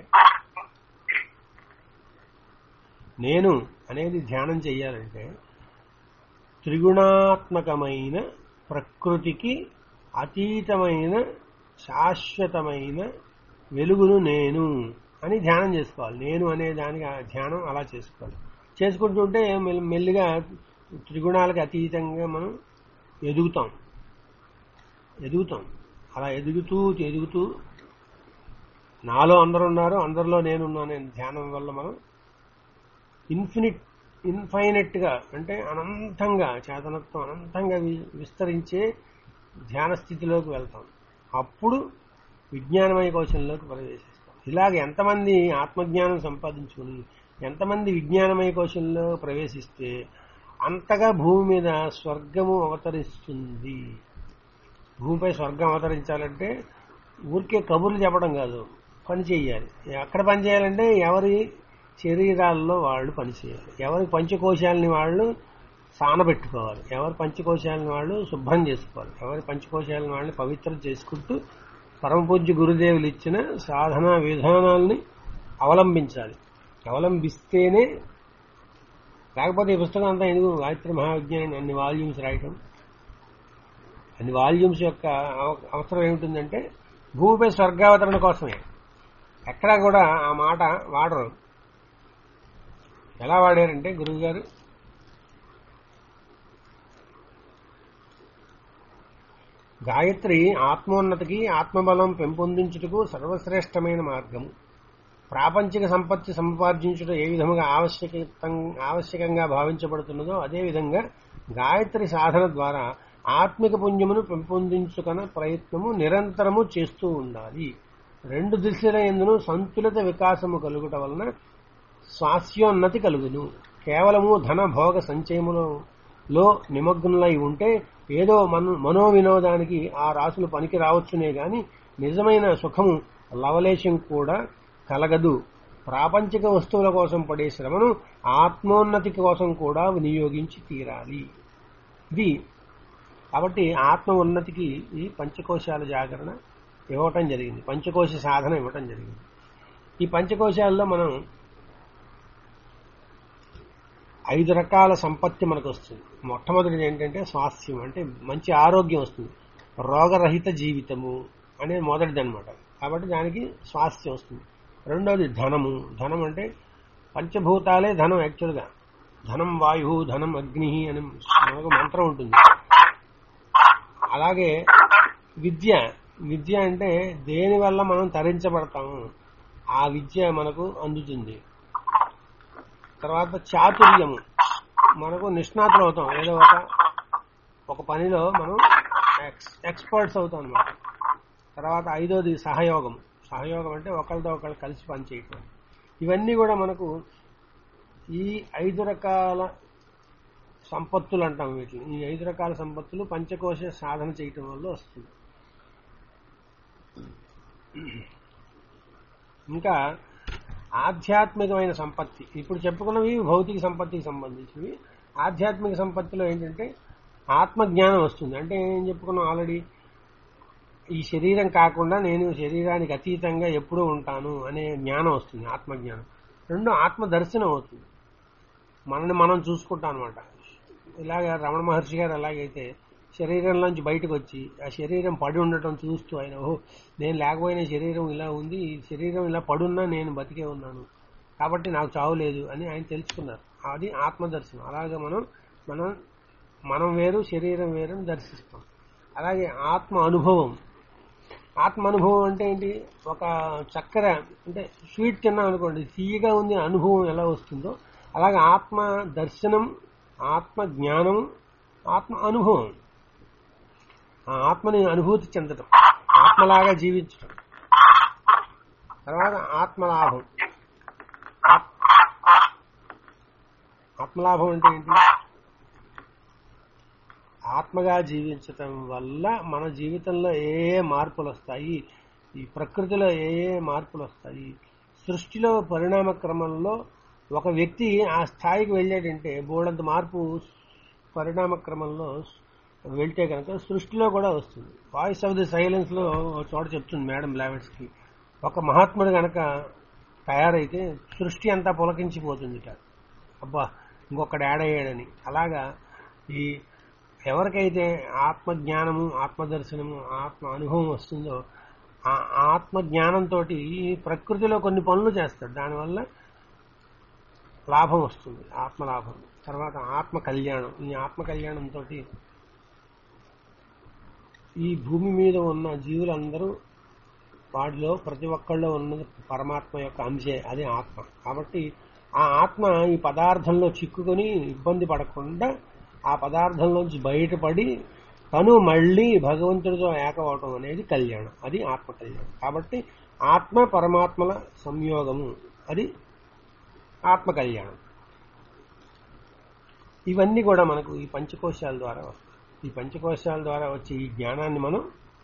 నేను అనేది ధ్యానం చెయ్యాలంటే త్రిగుణాత్మకమైన ప్రకృతికి అతీతమైన శాశ్వతమైన వెలుగును నేను అని ధ్యానం చేసుకోవాలి నేను అనే దానికి ఆ ధ్యానం అలా చేసుకోవాలి చేసుకుంటుంటే మెల్- మెల్లిగా త్రిగుణాలకు అతీతంగా మనం ఎదుగుతాం ఎదుగుతాం అలా ఎదుగుతూ ఎదుగుతూ నాలో అందరు ఉన్నారు అందరిలో నేనున్నాను అనే ధ్యానం వల్ల మనం ఇన్ఫినిట్ ఇన్ఫైనెట్ గా అంటే అనంతంగా చేతనత్వం అనంతంగా వి- విస్తరించే ధ్యాన స్థితిలోకి వెళ్తాం అప్పుడు విజ్ఞానమయ కోశంలోకి ప్రవేశిస్తాం ఇలాగ ఎంతమంది ఆత్మజ్ఞానం సంపాదించుకుని ఎంతమంది విజ్ఞానమయ కోశంలో ప్రవేశిస్తే అంతగా భూమి మీద స్వర్గము అవతరిస్తుంది భూమిపై స్వర్గం అవతరించాలంటే ఊరికే కబుర్లు చెప్పడం కాదు పని చేయాలి ఎక్కడ పని చేయాలంటే ఎవరి శరీరాల్లో వాళ్ళు పని చేయాలి ఎవరి పంచకోశాలని వాళ్ళు సానబెట్టుకోవాలి ఎవరి పంచకోశాలని వాళ్ళు శుభ్రం చేసుకోవాలి ఎవరి పంచకోశాలని వాళ్ళని పవిత్రం చేసుకుంటూ పరమపూజ్య గురుదేవులు ఇచ్చిన సాధనా విధానాల్ని అవలంబించాలి అవలంబిస్తేనే లేకపోతే ఈ పుస్తకం అంతా ఎందుకు గాయత్రి మహావిజ్ఞానం అన్ని వాల్యూమ్స్ రాయటం అన్ని వాల్యూమ్స్ యొక్క అవ- అవసరం ఏమిటిందంటే భూమిపై స్వర్గావతరణ కోసమే ఎక్కడా కూడా ఆ మాట వాడరు ఎలా వాడారంటే గురువు గారు గాయత్రి ఆత్మోన్నతికి ఆత్మబలం పెంపొందించుటకు సర్వశ్రేష్టమైన మార్గము ప్రాపంచిక సంపత్తి సంపార్జించుట ఏ విధముగా ఆవశ్యకం ఆవశ్యకంగా భావించబడుతున్నదో అదే విధంగా గాయత్రి సాధన ద్వారా ఆత్మిక పుణ్యమును పెంపొందించుకున్న ప్రయత్నము నిరంతరము చేస్తూ ఉండాలి రెండు దిశల ఎందును సంతులిత వికాసము కలుగుట వలన స్వాస్యోన్నతి కలుగును కేవలము ధన భోగ సంచయములో లో నిమగ్నులై ఉంటే ఏదో మన మనో వినోదానికి ఆ రాసులు పనికి రావచ్చునే గాని నిజమైన సుఖము లవలేశం కూడా కలగదు ప్రాపంచిక వస్తువుల కోసం పడే శ్రమను ఆత్మోన్నతి కోసం కూడా వినియోగించి తీరాలి ఇది కాబట్టి ఆత్మ ఉన్నతికి ఈ పంచకోశాల జాగరణ ఇవ్వటం జరిగింది పంచకోశ సాధన ఇవ్వటం జరిగింది ఈ పంచకోశాల్లో మనం ఐదు రకాల సంపత్తి మనకు వస్తుంది మొట్టమొదటిది ఏంటంటే స్వాస్థ్యం అంటే మంచి ఆరోగ్యం వస్తుంది రోగరహిత జీవితము అనేది మొదటిది అనమాట కాబట్టి దానికి స్వాస్థ్యం వస్తుంది రెండవది ధనము ధనం అంటే పంచభూతాలే ధనం యాక్చువల్గా ధనం వాయు ధనం అగ్ని అని మనకు మంత్రం ఉంటుంది అలాగే విద్య విద్య అంటే దేని వల్ల మనం తరించబడతాము ఆ విద్య మనకు అందుతుంది తర్వాత చాతుర్యము మనకు నిష్ణాతులు అవుతాం ఏదో ఒక ఒక పనిలో మనం ఎక్స్ ఎక్స్పర్ట్స్ అవుతాం అనమాట తర్వాత ఐదోది సహయోగం సహయోగం అంటే ఒకరితో ఒకరు కలిసి పనిచేయటం ఇవన్నీ కూడా మనకు ఈ ఐదు రకాల సంపత్తులు అంటాం వీటిని ఈ ఐదు రకాల సంపత్తులు పంచకోశ సాధన చేయటం వల్ల వస్తుంది ఇంకా ఆధ్యాత్మికమైన సంపత్తి ఇప్పుడు చెప్పుకున్నవి భౌతిక సంపత్తికి సంబంధించినవి ఆధ్యాత్మిక సంపత్తిలో ఏంటంటే ఆత్మజ్ఞానం వస్తుంది అంటే ఏం చెప్పుకున్నాం ఆల్రెడీ ఈ శరీరం కాకుండా నేను శరీరానికి అతీతంగా ఎప్పుడూ ఉంటాను అనే జ్ఞానం వస్తుంది ఆత్మజ్ఞానం రెండు ఆత్మ దర్శనం అవుతుంది మనని మనం చూసుకుంటాం అనమాట ఇలాగ రమణ మహర్షి గారు ఎలాగైతే శరీరంలోంచి బయటకు వచ్చి ఆ శరీరం పడి ఉండటం చూస్తూ ఆయన ఓహో నేను లేకపోయిన శరీరం ఇలా ఉంది ఈ శరీరం ఇలా పడున్నా నేను బతికే ఉన్నాను కాబట్టి నాకు చావు లేదు అని ఆయన తెలుసుకున్నారు అది ఆత్మదర్శనం అలాగే మనం మనం మనం వేరు శరీరం వేరు అని దర్శిస్తాం అలాగే ఆత్మ అనుభవం ఆత్మ అనుభవం అంటే ఏంటి ఒక చక్కెర అంటే స్వీట్ తిన్నాం అనుకోండి తీయగా ఉంది అనుభవం ఎలా వస్తుందో అలాగే ఆత్మ దర్శనం ఆత్మ జ్ఞానం ఆత్మ అనుభవం ఆ ఆత్మని అనుభూతి చెందటం ఆత్మలాగా జీవించటం తర్వాత ఆత్మలాభం ఆత్- ఆత్మలాభం అంటే ఏంటి ఆత్మగా జీవించటం వల్ల మన జీవితంలో ఏ ఏ మార్పులు వస్తాయి ఈ ప్రకృతిలో ఏ ఏ మార్పులు వస్తాయి సృష్టిలో పరిణామ క్రమంలో ఒక వ్యక్తి ఆ స్థాయికి వెళ్ళాడంటే బోడంత మార్పు పరిణామ క్రమంలో వెళ్తే కనుక సృష్టిలో కూడా వస్తుంది వాయిస్ ఆఫ్ ది సైలెన్స్ లో ఒక చోట చెప్తుంది మేడం లావెట్స్ కి ఒక మహాత్ముడు గనక తయారైతే సృష్టి అంతా పులకించిపోతుందిట అబ్బా ఇంకొకడు యాడ్ అయ్యాడని అలాగా ఈ ఎవరికైతే ఆత్మ జ్ఞానము ఆత్మ దర్శనము ఆత్మ అనుభవం వస్తుందో ఆ ఆత్మ జ్ఞానంతో ప్రకృతిలో కొన్ని పనులు చేస్తాడు దానివల్ల లాభం వస్తుంది ఆత్మ లాభం తర్వాత ఆత్మ కళ్యాణం ఈ ఆత్మ కళ్యాణంతో ఈ భూమి మీద ఉన్న జీవులందరూ వాటిలో ప్రతి ఒక్కళ్ళలో ఉన్నది పరమాత్మ యొక్క అంశే అది ఆత్మ కాబట్టి ఆ ఆత్మ ఈ పదార్థంలో చిక్కుకొని ఇబ్బంది పడకుండా ఆ పదార్థంలోంచి బయటపడి తను మళ్ళీ భగవంతుడితో ఏకవటం అనేది కళ్యాణం అది ఆత్మ కళ్యాణం కాబట్టి ఆత్మ పరమాత్మల సంయోగము అది ఆత్మ కళ్యాణం ఇవన్నీ కూడా మనకు ఈ పంచకోశాల ద్వారా వస్తాయి ఈ పంచకోశాల ద్వారా వచ్చే ఈ జ్ఞానాన్ని మనం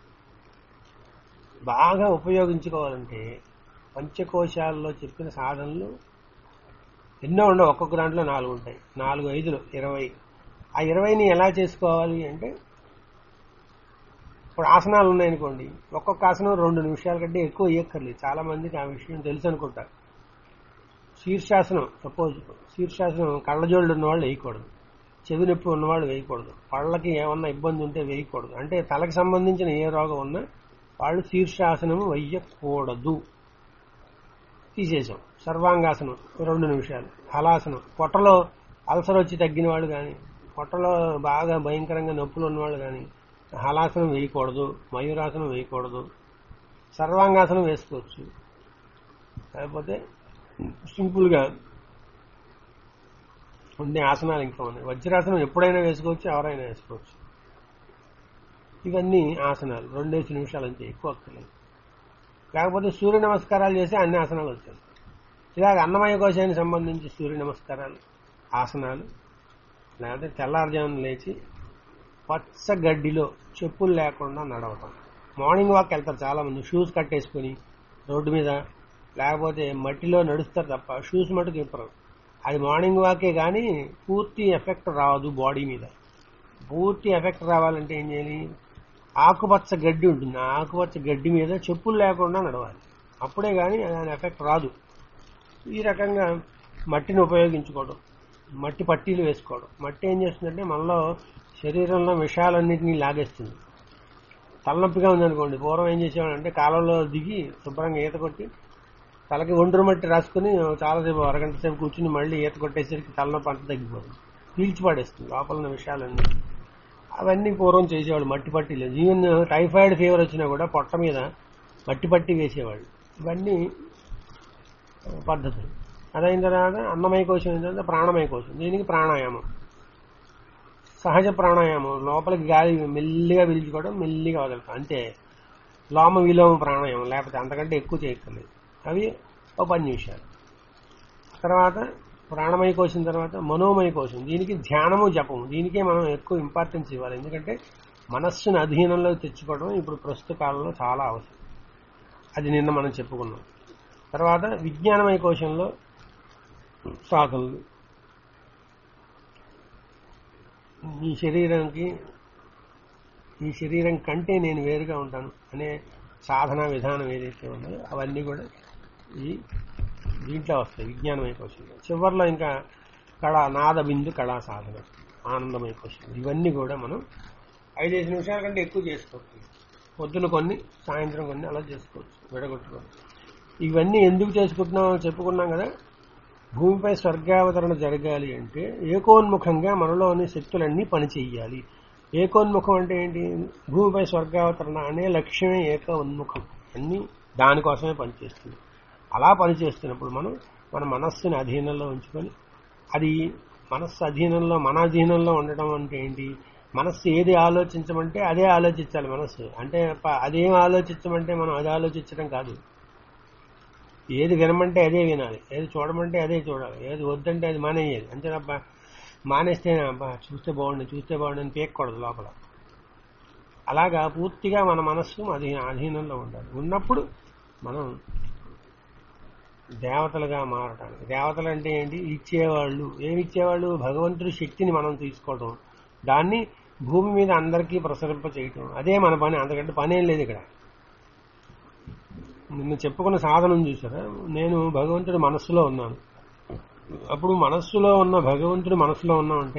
బాగా ఉపయోగించుకోవాలంటే పంచకోశాల్లో చెప్పిన సాధనలు ఎన్నో ఉండవు ఒక్కొక్క దాంట్లో నాలుగు ఉంటాయి నాలుగు ఐదులు ఇరవై ఆ ఇరవైని ఎలా చేసుకోవాలి అంటే ఇప్పుడు ఆసనాలు ఉన్నాయనుకోండి ఒక్కొక్క ఆసనం రెండు నిమిషాల కంటే ఎక్కువ ఇయ్యక్కర్లేదు చాలా మందికి ఆ విషయం తెలుసు అనుకుంటారు శీర్షాసనం సపోజ్ శీర్షాసనం కళ్ళజోళ్ళు ఉన్నవాళ్ళు వేయకూడదు చెవి నొప్పి ఉన్నవాళ్ళు వేయకూడదు పళ్ళకి ఏమన్నా ఇబ్బంది ఉంటే వేయకూడదు అంటే తలకి సంబంధించిన ఏ రోగం ఉన్నా వాళ్ళు శీర్షాసనం వెయ్యకూడదు తీసేసాం సర్వాంగాసనం రెండు నిమిషాలు హలాసనం పొట్టలో అల్సర్ వచ్చి తగ్గిన వాళ్ళు కానీ పొట్టలో బాగా భయంకరంగా నొప్పులు ఉన్నవాళ్ళు కానీ హలాసనం వేయకూడదు మయూరాసనం వేయకూడదు సర్వాంగాసనం వేసుకోవచ్చు లేకపోతే సింపుల్గా ఉండే ఆసనాలు ఇంకా ఉన్నాయి వజ్రాసనం ఎప్పుడైనా వేసుకోవచ్చు ఎవరైనా వేసుకోవచ్చు ఇవన్నీ ఆసనాలు రెండేసి నిమిషాలు అంతే ఎక్కువ అక్కర్లేదు లేకపోతే సూర్య నమస్కారాలు చేస్తే అన్ని ఆసనాలు వచ్చాయి ఇలాగ అన్నమయ కోశానికి సంబంధించి సూర్య నమస్కారాలు ఆసనాలు లేకపోతే తెల్లారుజామున లేచి పచ్చ గడ్డిలో చెప్పులు లేకుండా నడవటం మార్నింగ్ వాక్ వెళ్తారు చాలా మంది షూస్ కట్టేసుకుని రోడ్డు మీద లేకపోతే మట్టిలో నడుస్తారు తప్ప షూస్ మటుకు ఇప్పరు అది మార్నింగ్ వాకే కానీ పూర్తి ఎఫెక్ట్ రాదు బాడీ మీద పూర్తి ఎఫెక్ట్ రావాలంటే ఏం చేయాలి ఆకుపచ్చ గడ్డి ఉంటుంది ఆ ఆకుపచ్చ గడ్డి మీద చెప్పులు లేకుండా నడవాలి అప్పుడే కానీ దాని ఎఫెక్ట్ రాదు ఈ రకంగా మట్టిని ఉపయోగించుకోవడం మట్టి పట్టీలు వేసుకోవడం మట్టి ఏం చేస్తుందంటే మనలో శరీరంలో విషయాలన్నింటినీ లాగేస్తుంది తలనొప్పిగా ఉందనుకోండి పూర్వం ఏం చేసేవాడంటే కాలంలో దిగి శుభ్రంగా ఈత కొట్టి తలకి ఒండ్రు మట్టి రాసుకుని చాలాసేపు అరగంట సేపు కూర్చుని మళ్ళీ ఈత కొట్టేసరికి తలనొప్పి అంత తగ్గిపోతుంది పీల్చి పడేస్తుంది లోపల ఉన్న విషయాలన్నీ అవన్నీ పూర్వం చేసేవాళ్ళు మట్టి పట్టీలు ఈవెన్ టైఫాయిడ్ ఫీవర్ వచ్చినా కూడా పొట్ట మీద మట్టి పట్టి వేసేవాళ్ళు ఇవన్నీ పద్ధతులు అదైన తర్వాత అన్నమయ కోశం అయిన తర్వాత ప్రాణమయ కోశం దీనికి ప్రాణాయామం సహజ ప్రాణాయామం లోపలికి గాలి మెల్లిగా పీల్చుకోవడం మెల్లిగా వదలటం అంతే లోమ విలోమ ప్రాణాయామం లేకపోతే అంతకంటే ఎక్కువ చేయక్కర్లేదు అవి ఓ పది నిమిషాలు తర్వాత ప్రాణమయ కోశం తర్వాత మనోమయ కోశం దీనికి ధ్యానము జపము దీనికే మనం ఎక్కువ ఇంపార్టెన్స్ ఇవ్వాలి ఎందుకంటే మనస్సును అధీనంలో తెచ్చుకోవడం ఇప్పుడు ప్రస్తుత కాలంలో చాలా అవసరం అది నిన్న మనం చెప్పుకున్నాం తర్వాత విజ్ఞానమయ కోశంలో సాధనలు ఈ శరీరానికి ఈ శరీరం కంటే నేను వేరుగా ఉంటాను అనే సాధన విధానం ఏదైతే ఉందో అవన్నీ కూడా ఈ దీంట్లో వస్తాయి విజ్ఞానమయ కోశంలో చివరిలో ఇంకా కళా నాద బిందు కళా సాధన ఆనందమయ కోశం ఇవన్నీ కూడా మనం ఐదేసి నిమిషాల కంటే ఎక్కువ చేసుకోవచ్చు పొద్దున కొన్ని సాయంత్రం కొన్ని అలా చేసుకోవచ్చు విడగొట్టుకొని ఇవన్నీ ఎందుకు చేసుకుంటున్నామో చెప్పుకున్నాం కదా భూమిపై స్వర్గావతరణ జరగాలి అంటే ఏకోన్ముఖంగా మనలోని శక్తులన్నీ పనిచేయాలి ఏకోన్ముఖం అంటే ఏంటి భూమిపై స్వర్గావతరణ అనే లక్ష్యమే ఏక ఉన్ముఖం అన్ని దానికోసమే పనిచేస్తుంది అలా పనిచేస్తున్నప్పుడు మనం మన మనస్సుని అధీనంలో ఉంచుకొని అది మనస్సు అధీనంలో మన అధీనంలో ఉండటం అంటే ఏంటి మనస్సు ఏది ఆలోచించమంటే అదే ఆలోచించాలి మనస్సు అంటే ప- అదేం ఆలోచించమంటే మనం అది ఆలోచించడం కాదు ఏది వినమంటే అదే వినాలి ఏది చూడమంటే అదే చూడాలి ఏది వద్దంటే అది మానేయాలి అంతేనబ్బా మానేస్తే అబ్బా చూస్తే బాగుండు చూస్తే బాగుండు అని పేక్కూడదు లోపల అలాగా పూర్తిగా మన మనస్సు అది అధీనంలో ఉండాలి ఉన్నప్పుడు మనం దేవతలుగా మారటానికి దేవతలు అంటే ఏంటి ఇచ్చేవాళ్ళు ఏమి ఇచ్చేవాళ్ళు భగవంతుడి శక్తిని మనం తీసుకోవడం దాన్ని భూమి మీద అందరికీ ప్రసరింప చేయటం అదే మన పని అంతకంటే పనేం లేదు ఇక్కడ నిన్న చెప్పుకున్న సాధనం చూసారా నేను భగవంతుడి మనస్సులో ఉన్నాను అప్పుడు మనస్సులో ఉన్న భగవంతుడి మనస్సులో ఉన్నామంటే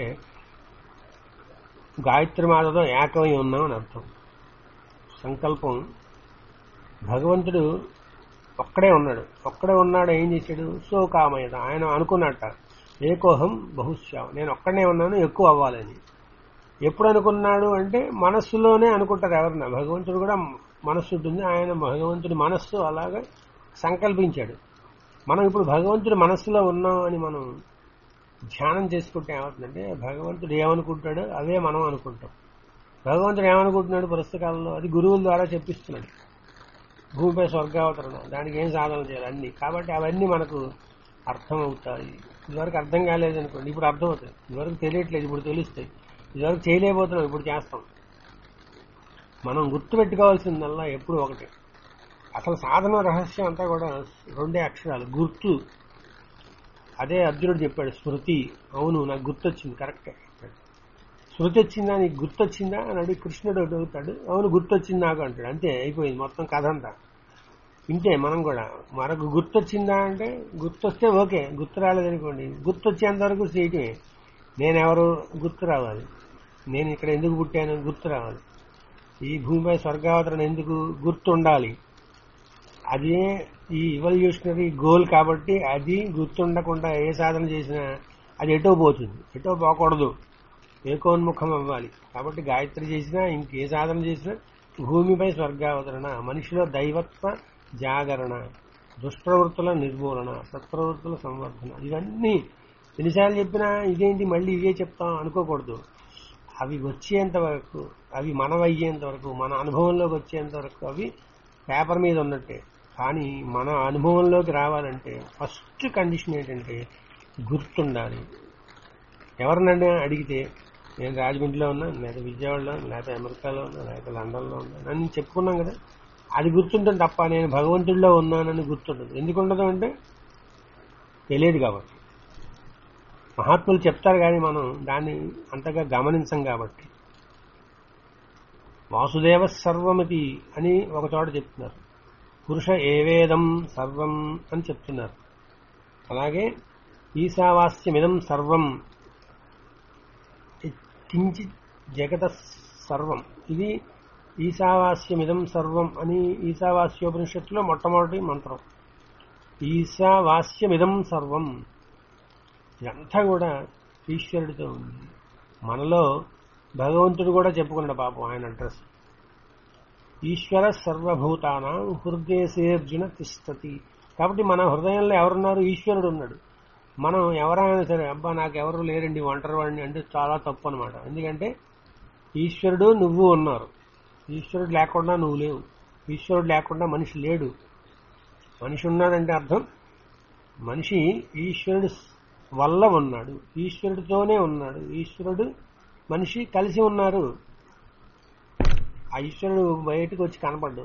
గాయత్రి మాతతో ఏకమై ఉన్నామని అర్థం సంకల్పం భగవంతుడు ఒక్కడే ఉన్నాడు ఒక్కడే ఉన్నాడు ఏం చేశాడు సో కామయత ఆయన అనుకున్నట్ట ఏకోహం బహుశ్యాం నేను ఒక్కడనే ఉన్నాను ఎక్కువ అవ్వాలని ఎప్పుడు అనుకున్నాడు అంటే మనస్సులోనే అనుకుంటారు ఎవరన్నా భగవంతుడు కూడా మనస్సు ఉంటుంది ఆయన భగవంతుడి మనస్సు అలాగా సంకల్పించాడు మనం ఇప్పుడు భగవంతుడి మనస్సులో ఉన్నాం అని మనం ధ్యానం చేసుకుంటే ఏమవుతుందంటే భగవంతుడు ఏమనుకుంటాడో అవే మనం అనుకుంటాం భగవంతుడు ఏమనుకుంటున్నాడు ప్రస్తుత కాలంలో అది గురువుల ద్వారా చెప్పిస్తున్నాడు భూమిపై స్వర్గావతరణ దానికి ఏం సాధన చేయాలి అన్ని కాబట్టి అవన్నీ మనకు అర్థమవుతాయి ఇదివరకు అర్థం కాలేదు అనుకోండి ఇప్పుడు అర్థమవుతాయి ఇదివరకు తెలియట్లేదు ఇప్పుడు తెలుస్తాయి ఇదివరకు చేయలేకపోతున్నాం ఇప్పుడు చేస్తాం మనం గుర్తుపెట్టుకోవాల్సిందల్లా ఎప్పుడు ఒకటి అసలు సాధన రహస్యం అంతా కూడా రెండే అక్షరాలు గుర్తు అదే అర్జునుడు చెప్పాడు స్మృతి అవును నాకు గుర్తొచ్చింది కరెక్టే చెప్పాడు శృతి వచ్చిందా నీకు గుర్తొచ్చిందా అని అడిగి కృష్ణుడు అడుగుతాడు అవును గుర్తొచ్చింది నాకు అంటాడు అంతే అయిపోయింది మొత్తం కథ అంతా ఇంతే మనం కూడా మనకు గుర్తొచ్చిందా అంటే గుర్తొస్తే ఓకే గుర్తు రాలేదనుకోండి గుర్తొచ్చేంత వరకు చేయటమే నేనెవరు గుర్తు రావాలి నేను ఇక్కడ ఎందుకు పుట్టాను గుర్తు రావాలి ఈ భూమిపై స్వర్గావతరణ ఎందుకు గుర్తు ఉండాలి అదే ఈ ఇవల్యూషనరీ గోల్ కాబట్టి అది గుర్తుండకుండా ఏ సాధన చేసినా అది ఎటో పోతుంది ఎటో పోకూడదు ఏకోన్ముఖం అవ్వాలి కాబట్టి గాయత్రి చేసినా ఇంకే సాధన చేసినా భూమిపై స్వర్గావతరణ మనిషిలో దైవత్వ జాగరణ దుష్ప్రవృత్తుల నిర్మూలన సత్ప్రవృత్తుల సంవర్ధన ఇవన్నీ ఎన్నిసార్లు చెప్పినా ఇదేంటి మళ్ళీ ఇదే చెప్తాం అనుకోకూడదు అవి వచ్చేంత వరకు అవి మనవయ్యేంత వరకు మన అనుభవంలోకి వచ్చేంత వరకు అవి పేపర్ మీద ఉన్నట్టే కానీ మన అనుభవంలోకి రావాలంటే ఫస్ట్ కండిషన్ ఏంటంటే గుర్తుండాలి ఎవరినన్నా అడిగితే నేను రాజమండ్రిలో ఉన్నా లేదా విజయవాడలో లేకపోతే అమెరికాలో ఉన్నా లేకపోతే లండన్లో ఉన్నా అని చెప్పుకున్నాం కదా అది గుర్తుంటుంది తప్ప నేను భగవంతుడిలో ఉన్నానని గుర్తుండదు ఎందుకు ఉండదు అంటే తెలియదు కాబట్టి మహాత్ములు చెప్తారు కానీ మనం దాన్ని అంతగా గమనించం కాబట్టి వాసుదేవ సర్వమితి అని ఒక చోట చెప్తున్నారు పురుష ఏవేదం సర్వం అని చెప్తున్నారు అలాగే ఈశావాస్యమిదం సర్వం కించి జగత సర్వం ఇది ఈశావాస్యమిదం సర్వం అని ఈశావాస్యోపనిషత్తులో మొట్టమొదటి మంత్రం ఈశావాస్యమిదం సర్వం ఇదంతా కూడా ఈశ్వరుడితో ఉంది మనలో భగవంతుడు కూడా చెప్పుకున్నాడు పాపం ఆయన అడ్రస్ ఈశ్వర సర్వభూతానం హృదయసేర్జున తిష్టతి కాబట్టి మన హృదయంలో ఎవరున్నారు ఈశ్వరుడు ఉన్నాడు మనం ఎవరైనా సరే అబ్బా నాకు ఎవరు లేరండి ఒంటరి వాడిని అంటే చాలా తప్పు అనమాట ఎందుకంటే ఈశ్వరుడు నువ్వు ఉన్నారు ఈశ్వరుడు లేకుండా నువ్వు లేవు ఈశ్వరుడు లేకుండా మనిషి లేడు మనిషి ఉన్నాడంటే అర్థం మనిషి ఈశ్వరుడు వల్ల ఉన్నాడు ఈశ్వరుడితోనే ఉన్నాడు ఈశ్వరుడు మనిషి కలిసి ఉన్నారు ఆ ఈశ్వరుడు బయటకు వచ్చి కనపడ్డు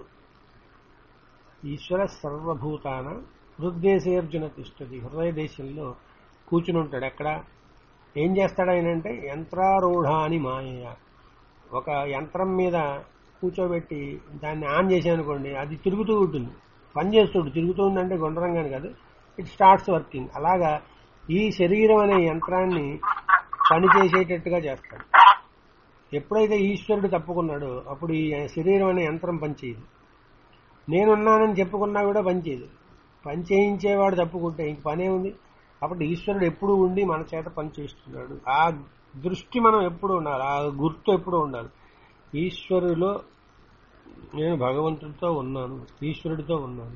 ఈశ్వర సర్వభూతాన హృదయసేర్జున తిష్టది హృదయ దేశంలో కూర్చుని ఉంటాడు ఎక్కడ ఏం చేస్తాడు ఆయన అంటే యంత్రారూఢ అని మాయ ఒక యంత్రం మీద కూర్చోబెట్టి దాన్ని ఆన్ చేశానుకోండి అది తిరుగుతూ ఉంటుంది పని చేస్తుడు తిరుగుతూ ఉందంటే గుండ్రంగాని కాదు ఇట్ స్టార్ట్స్ వర్కింగ్ అలాగా ఈ శరీరం అనే యంత్రాన్ని పని చేసేటట్టుగా చేస్తాడు ఎప్పుడైతే ఈశ్వరుడు తప్పుకున్నాడో అప్పుడు ఈ శరీరం అనే యంత్రం పనిచేయదు నేనున్నానని చెప్పుకున్నా కూడా పనిచేయదు పని చేయించేవాడు తప్పుకుంటే ఇంక పనే ఉంది కాబట్టి ఈశ్వరుడు ఎప్పుడు ఉండి మన చేత పని చేస్తున్నాడు ఆ దృష్టి మనం ఎప్పుడు ఉండాలి ఆ గుర్తు ఎప్పుడు ఉండాలి ఈశ్వరులో నేను భగవంతుడితో ఉన్నాను ఈశ్వరుడితో ఉన్నాను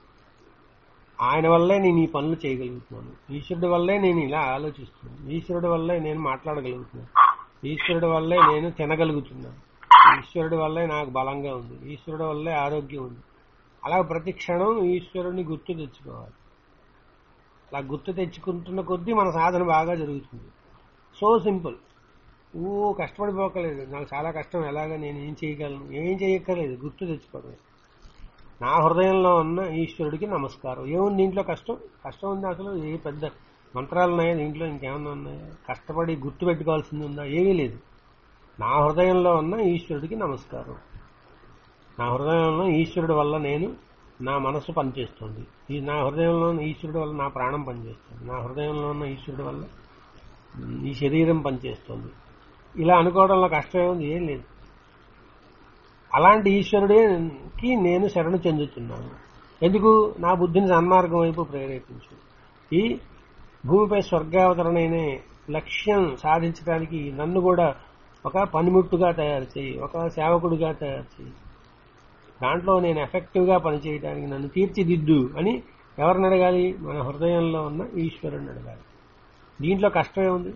ఆయన వల్లే నేను ఈ పనులు చేయగలుగుతున్నాను ఈశ్వరుడి వల్లే నేను ఇలా ఆలోచిస్తున్నాను ఈశ్వరుడి వల్లే నేను మాట్లాడగలుగుతున్నాను ఈశ్వరుడి వల్లే నేను తినగలుగుతున్నాను ఈశ్వరుడి వల్లే నాకు బలంగా ఉంది ఈశ్వరుడి వల్లే ఆరోగ్యం ఉంది అలా ప్రతి క్షణం ఈశ్వరుడిని గుర్తు తెచ్చుకోవాలి అలా గుర్తు తెచ్చుకుంటున్న కొద్దీ మన సాధన బాగా జరుగుతుంది సో సింపుల్ ఊ కష్టపడిపోకలేదు నాకు చాలా కష్టం ఎలాగ నేను ఏం చేయగలను ఏం చేయక్కర్లేదు గుర్తు తెచ్చుకోవడం నా హృదయంలో ఉన్న ఈశ్వరుడికి నమస్కారం ఏముంది దీంట్లో కష్టం కష్టం ఉంది అసలు ఏ పెద్ద మంత్రాలు ఉన్నాయా దీంట్లో ఇంకేమన్నా ఉన్నాయా కష్టపడి గుర్తు పెట్టుకోవాల్సింది ఉందా ఏమీ లేదు నా హృదయంలో ఉన్న ఈశ్వరుడికి నమస్కారం నా హృదయంలో ఈశ్వరుడి వల్ల నేను నా మనసు పనిచేస్తుంది ఈ నా హృదయంలో ఉన్న ఈశ్వరుడి వల్ల నా ప్రాణం పనిచేస్తుంది నా హృదయంలో ఉన్న ఈశ్వరుడి వల్ల ఈ శరీరం పనిచేస్తుంది ఇలా అనుకోవడంలో కష్టం ఏముంది ఏం లేదు అలాంటి ఈశ్వరుడికి నేను శరణు చెందుతున్నాను ఎందుకు నా బుద్ధిని సన్మార్గం వైపు ప్రేరేపించు ఈ భూమిపై స్వర్గావతరణ అనే లక్ష్యం సాధించడానికి నన్ను కూడా ఒక పనిముట్టుగా తయారు చేయి ఒక సేవకుడిగా తయారు చేయి దాంట్లో నేను ఎఫెక్టివ్గా పనిచేయడానికి నన్ను తీర్చిదిద్దు అని ఎవరిని అడగాలి మన హృదయంలో ఉన్న ఈశ్వరుని అడగాలి దీంట్లో కష్టమే ఉంది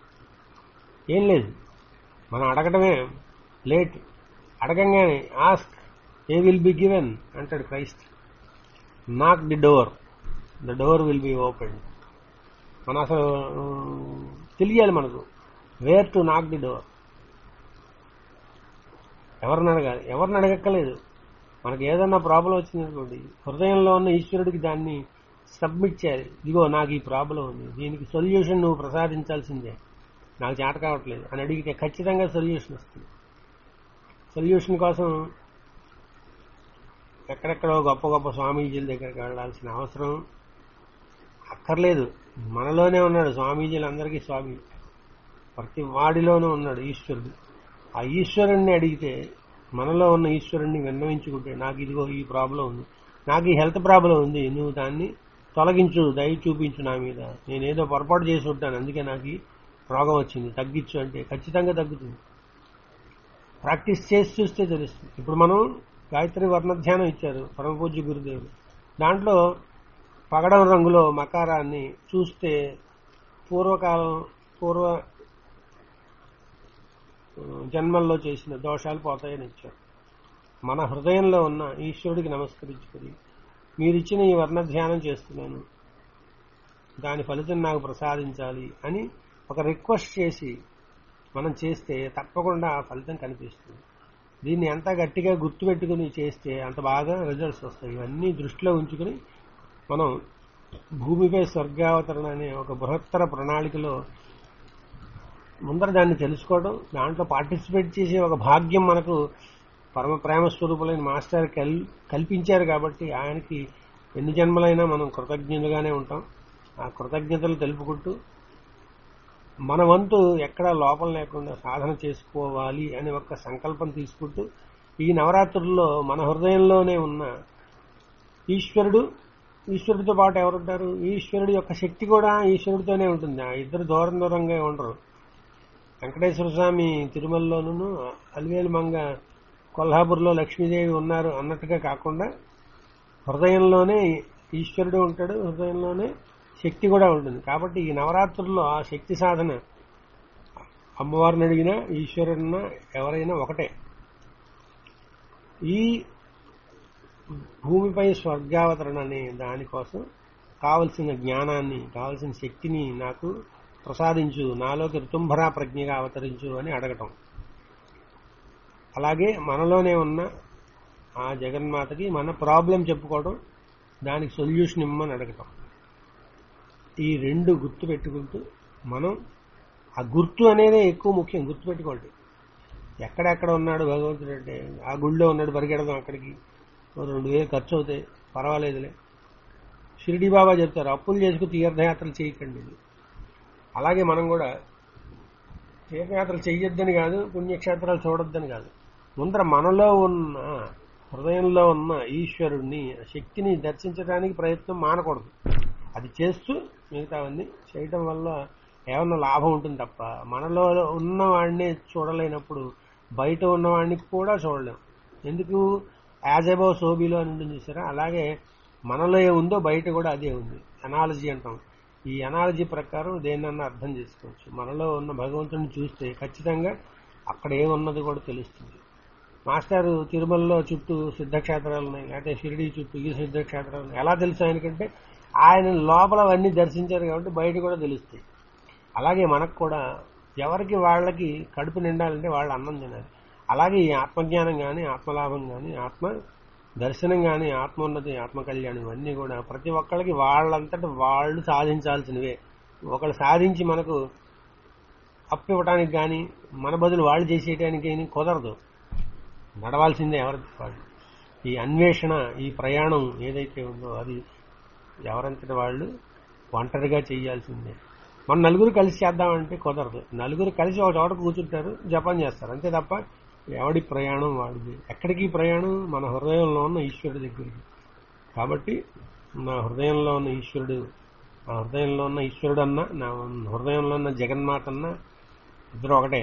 ఏం లేదు మనం అడగటమే లేట్ అడగంగానే ask a will be given అంటాడు Christ knock the door the door will be open మన అసలు తెలియాలి మనకు where to knock the door ఎవరిని అడగాలి ఎవరిని అడగక్కలేదు మనకి ఏదన్నా ప్రాబ్లం వచ్చిందనుకోండి హృదయంలో ఉన్న ఈశ్వరుడికి దాన్ని సబ్మిట్ చేయాలి ఇదిగో నాకు ఈ ప్రాబ్లం ఉంది దీనికి సొల్యూషన్ నువ్వు ప్రసాదించాల్సిందే నాకు చేత కావట్లేదు అని అడిగితే ఖచ్చితంగా సొల్యూషన్ వస్తుంది సొల్యూషన్ కోసం ఎక్కడెక్కడో గొప్ప గొప్ప స్వామీజీల దగ్గరికి వెళ్ళాల్సిన అవసరం అక్కర్లేదు మనలోనే ఉన్నాడు స్వామీజీలందరికీ స్వామి ప్రతి వాడిలోనూ ఉన్నాడు ఈశ్వరుడు ఆ ఈశ్వరుణ్ణి అడిగితే మనలో ఉన్న ఈశ్వరుణ్ణి విన్నవించుకుంటే నాకు ఇదిగో ఈ ప్రాబ్లం ఉంది నాకు ఈ హెల్త్ ప్రాబ్లం ఉంది నువ్వు దాన్ని తొలగించు దయ చూపించు నా మీద నేనేదో పొరపాటు చేసి ఉంటాను అందుకే నాకు ఈ రోగం వచ్చింది తగ్గించు అంటే ఖచ్చితంగా తగ్గుతుంది ప్రాక్టీస్ చేసి చూస్తే తెలుస్తుంది ఇప్పుడు మనం గాయత్రి వర్ణధ్యానం ఇచ్చారు పరమపూజ్య గురుదేవుడు దాంట్లో పగడం రంగులో మకారాన్ని చూస్తే పూర్వకాలం పూర్వ జన్మల్లో చేసిన దోషాలు పోతాయని ఇచ్చారు మన హృదయంలో ఉన్న ఈశ్వరుడికి నమస్కరించుకుని మీరిచ్చిన ఈ వర్ణ ధ్యానం చేస్తున్నాను దాని ఫలితం నాకు ప్రసాదించాలి అని ఒక రిక్వెస్ట్ చేసి మనం చేస్తే తప్పకుండా ఆ ఫలితం కనిపిస్తుంది దీన్ని ఎంత గట్టిగా గుర్తుపెట్టుకుని చేస్తే అంత బాగా రిజల్ట్స్ వస్తాయి ఇవన్నీ దృష్టిలో ఉంచుకుని మనం భూమిపై స్వర్గావతరణ అనే ఒక బృహత్తర ప్రణాళికలో ముందర దాన్ని తెలుసుకోవడం దాంట్లో పార్టిసిపేట్ చేసే ఒక భాగ్యం మనకు పరమ ప్రేమ స్వరూపులైన మాస్టర్ కల్ కల్పించారు కాబట్టి ఆయనకి ఎన్ని జన్మలైనా మనం కృతజ్ఞులుగానే ఉంటాం ఆ కృతజ్ఞతలు తెలుపుకుంటూ మన వంతు ఎక్కడా లోపం లేకుండా సాధన చేసుకోవాలి అనే ఒక సంకల్పం తీసుకుంటూ ఈ నవరాత్రుల్లో మన హృదయంలోనే ఉన్న ఈశ్వరుడు ఈశ్వరుడితో పాటు ఎవరుంటారు ఈశ్వరుడి యొక్క శక్తి కూడా ఈశ్వరుడితోనే ఉంటుంది ఆ ఇద్దరు దూరం దూరంగా ఉండరు వెంకటేశ్వర స్వామి తిరుమలలోనూ అలివేలు మంగ కొల్హాపూర్లో లక్ష్మీదేవి ఉన్నారు అన్నట్టుగా కాకుండా హృదయంలోనే ఈశ్వరుడు ఉంటాడు హృదయంలోనే శక్తి కూడా ఉంటుంది కాబట్టి ఈ నవరాత్రుల్లో ఆ శక్తి సాధన అమ్మవారిని అడిగినా ఈశ్వరుడినా ఎవరైనా ఒకటే ఈ భూమిపై స్వర్గావతరణ అనే దానికోసం కావలసిన జ్ఞానాన్ని కావలసిన శక్తిని నాకు ప్రసాదించు నాలోకి ఋతుంభరా ప్రజ్ఞగా అవతరించు అని అడగటం అలాగే మనలోనే ఉన్న ఆ జగన్మాతకి మన ప్రాబ్లం చెప్పుకోవడం దానికి సొల్యూషన్ ఇమ్మని అడగటం ఈ రెండు గుర్తు పెట్టుకుంటూ మనం ఆ గుర్తు అనేదే ఎక్కువ ముఖ్యం గుర్తు పెట్టుకోండి ఎక్కడెక్కడ ఉన్నాడు భగవంతుడు అంటే ఆ గుళ్ళో ఉన్నాడు పరిగెడదాం అక్కడికి ఓ రెండు వేలు ఖర్చు అవుతాయి పర్వాలేదులే షిరిడి బాబా చెప్తారు అప్పులు చేసుకు తీర్థయాత్రలు చేయకండి అలాగే మనం కూడా తీర్థయాత్రలు చెయ్యొద్దని కాదు పుణ్యక్షేత్రాలు చూడొద్దని కాదు ముందర మనలో ఉన్న హృదయంలో ఉన్న ఈశ్వరుణ్ణి శక్తిని దర్శించడానికి ప్రయత్నం మానకూడదు అది చేస్తూ మిగతావన్నీ చేయటం వల్ల ఏమన్నా లాభం ఉంటుంది తప్ప మనలో ఉన్నవాడిని చూడలేనప్పుడు బయట ఉన్నవాడిని కూడా చూడలేం ఎందుకు యాజ్ అబౌవ్ సోబీలో అని ఉంటుంది చూసారా అలాగే మనలో ఏ ఉందో బయట కూడా అదే ఉంది అనాలజీ అంటాం ఈ అనాలజీ ప్రకారం దేన్నన్నా అర్థం చేసుకోవచ్చు మనలో ఉన్న భగవంతుడిని చూస్తే ఖచ్చితంగా అక్కడ ఏమున్నది కూడా తెలుస్తుంది మాస్టర్ తిరుమలలో చుట్టూ సిద్ధక్షేత్రాలు ఉన్నాయి లేకపోతే షిరిడి చుట్టూ ఈ సిద్ధక్షేత్రాలు ఉన్నాయి ఎలా తెలుసు ఆయనకంటే ఆయన లోపల అవన్నీ దర్శించారు కాబట్టి బయట కూడా తెలుస్తాయి అలాగే మనకు కూడా ఎవరికి వాళ్ళకి కడుపు నిండాలంటే వాళ్ళు అన్నం తినాలి అలాగే ఈ ఆత్మజ్ఞానం కానీ ఆత్మలాభం కానీ ఆత్మ దర్శనం కానీ ఆత్మోన్నతి ఆత్మ కళ్యాణం ఇవన్నీ కూడా ప్రతి ఒక్కళ్ళకి వాళ్ళంతటి వాళ్ళు సాధించాల్సినవే ఒకళ్ళు సాధించి మనకు అప్పు ఇవ్వడానికి కానీ మన బదులు వాళ్ళు చేసేయడానికి కానీ కుదరదు నడవాల్సిందే ఎవరికి వాళ్ళు ఈ అన్వేషణ ఈ ప్రయాణం ఏదైతే ఉందో అది ఎవరంతటి వాళ్ళు ఒంటరిగా చేయాల్సిందే మన నలుగురు కలిసి చేద్దామంటే కుదరదు నలుగురు కలిసి ఒక చోట కూర్చుంటారు జపం చేస్తారు అంతే తప్ప ఎవడి ప్రయాణం వాడిది ఎక్కడికి ప్రయాణం మన హృదయంలో ఉన్న ఈశ్వరుడి దగ్గరికి కాబట్టి నా హృదయంలో ఉన్న ఈశ్వరుడు నా హృదయంలో ఉన్న ఈశ్వరుడు అన్న నా హృదయంలో ఉన్న జగన్మాత అన్న ఇద్దరు ఒకటే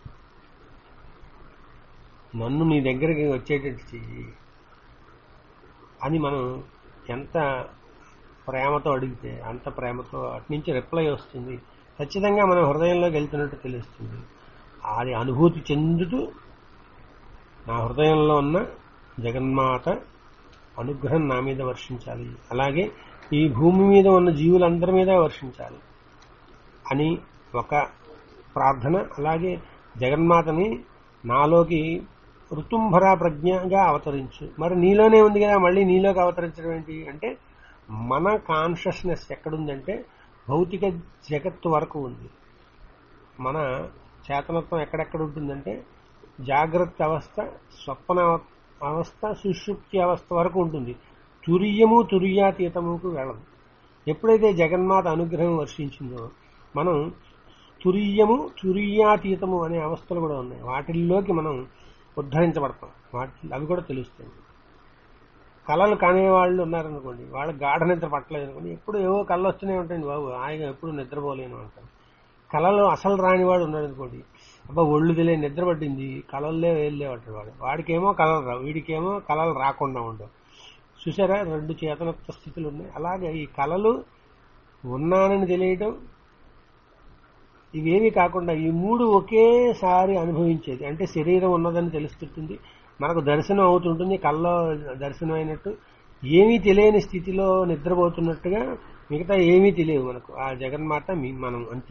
నన్ను నీ దగ్గరికి వచ్చేటట్టు చెయ్యి అని మనం ఎంత ప్రేమతో అడిగితే అంత ప్రేమతో అటు నుంచి రిప్లై వస్తుంది ఖచ్చితంగా మన హృదయంలోకి వెళ్తున్నట్టు తెలుస్తుంది అది అనుభూతి చెందుతూ నా హృదయంలో ఉన్న జగన్మాత అనుగ్రహం నా మీద వర్షించాలి అలాగే ఈ భూమి మీద ఉన్న జీవులందరి మీద వర్షించాలి అని ఒక ప్రార్థన అలాగే జగన్మాతని నాలోకి ఋతుంభరా ప్రజ్ఞగా అవతరించు మరి నీలోనే ఉంది కదా మళ్ళీ నీలోకి అవతరించడం ఏంటి అంటే మన కాన్షియస్నెస్ ఎక్కడుందంటే భౌతిక జగత్తు వరకు ఉంది మన చేతనత్వం ఎక్కడెక్కడ ఉంటుందంటే జాగ్రత్త అవస్థ స్వప్న అవస్థ సుషుప్తి అవస్థ వరకు ఉంటుంది తురియము తురియాతీతముకు వెళ్ళదు ఎప్పుడైతే జగన్మాత అనుగ్రహం వర్షించిందో మనం తురియము తురియాతీతము అనే అవస్థలు కూడా ఉన్నాయి వాటిల్లోకి మనం ఉద్ధరించబడతాం వాటి అవి కూడా తెలుస్తాయి కళలు కనేవాళ్ళు ఉన్నారనుకోండి వాళ్ళ గాఢ నిద్ర పట్టలేదు అనుకోండి ఎప్పుడు ఏవో కళ్ళు వస్తూనే ఉంటాయండి బాబు హాయిగా ఎప్పుడు నిద్రపోలేను అంటారు కళలు అసలు రానివాడు ఉన్నాడు అనుకోండి అబ్బా ఒళ్ళు తెలియని నిద్ర పట్టింది కళల్లో వెళ్ళేవాడు వాడు వాడికేమో కళలు రావు వీడికేమో కళలు రాకుండా ఉండవు చూసారా రెండు చేతనత్వ స్థితులు ఉన్నాయి అలాగే ఈ కళలు ఉన్నానని తెలియటం ఇవేమీ కాకుండా ఈ మూడు ఒకేసారి అనుభవించేది అంటే శరీరం ఉన్నదని తెలుస్తుంటుంది మనకు దర్శనం అవుతుంటుంది కళ్ళలో దర్శనం అయినట్టు ఏమీ తెలియని స్థితిలో నిద్రపోతున్నట్టుగా మిగతా ఏమీ తెలియదు మనకు ఆ జగన్మాత మీ మనం అంతే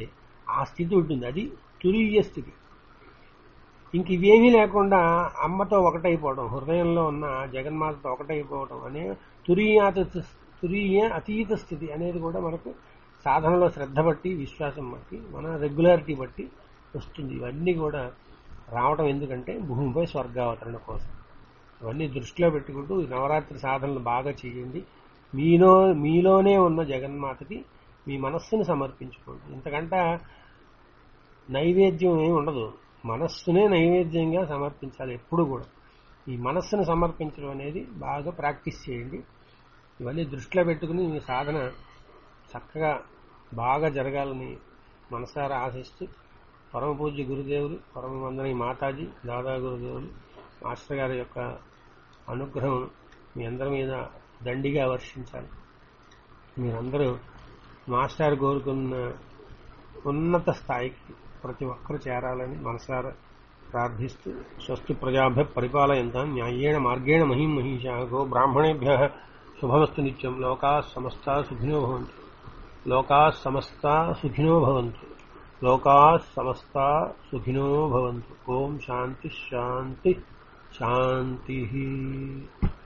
ఆ స్థితి ఉంటుంది అది తురీయ స్థితి ఇంక ఇవేమీ లేకుండా అమ్మతో ఒకటైపోవడం హృదయంలో ఉన్న జగన్మాతతో ఒకటైపోవడం అనే తురీయాత తురీయ అతీత స్థితి అనేది కూడా మనకు సాధనలో శ్రద్ధ బట్టి విశ్వాసం బట్టి మన రెగ్యులారిటీ బట్టి వస్తుంది ఇవన్నీ కూడా రావడం ఎందుకంటే భూమిపై స్వర్గావతరణ కోసం ఇవన్నీ దృష్టిలో పెట్టుకుంటూ ఈ నవరాత్రి సాధనలు బాగా చేయండి మీలో మీలోనే ఉన్న జగన్మాతకి మీ మనస్సుని సమర్పించుకోండి ఇంతకంటే నైవేద్యం ఏమి ఉండదు మనస్సునే నైవేద్యంగా సమర్పించాలి ఎప్పుడు కూడా ఈ మనస్సును సమర్పించడం అనేది బాగా ప్రాక్టీస్ చేయండి ఇవన్నీ దృష్టిలో పెట్టుకుని మీ సాధన చక్కగా బాగా జరగాలని మనసారా ఆశిస్తూ పరమ పూజ్య గురుదేవులు పరమ వందన మాతాజీ దాదా గురుదేవులు మాస్టర్ గారి యొక్క అనుగ్రహం మీ అందరి మీద దండిగా వర్షించాలి మీరందరూ మాస్టర్ కోరుకున్న ఉన్నత స్థాయికి ప్రతి ఒక్కరు చేరాలని మనసారా ప్రార్థిస్తూ స్వస్తి ప్రజాభ్య పరిపాలయంతాం న్యాయేణ మార్గేణ మహిం మహిషా గో బ్రాహ్మణేభ్య శుభమస్తు నిత్యం లోకా సమస్త సుఖినో భవంతు లోకా సమస్త సుఖినో భవంతు లోకా సమస్త సుఖినో భవంతు ఓం శాంతి శాంతి శాంతి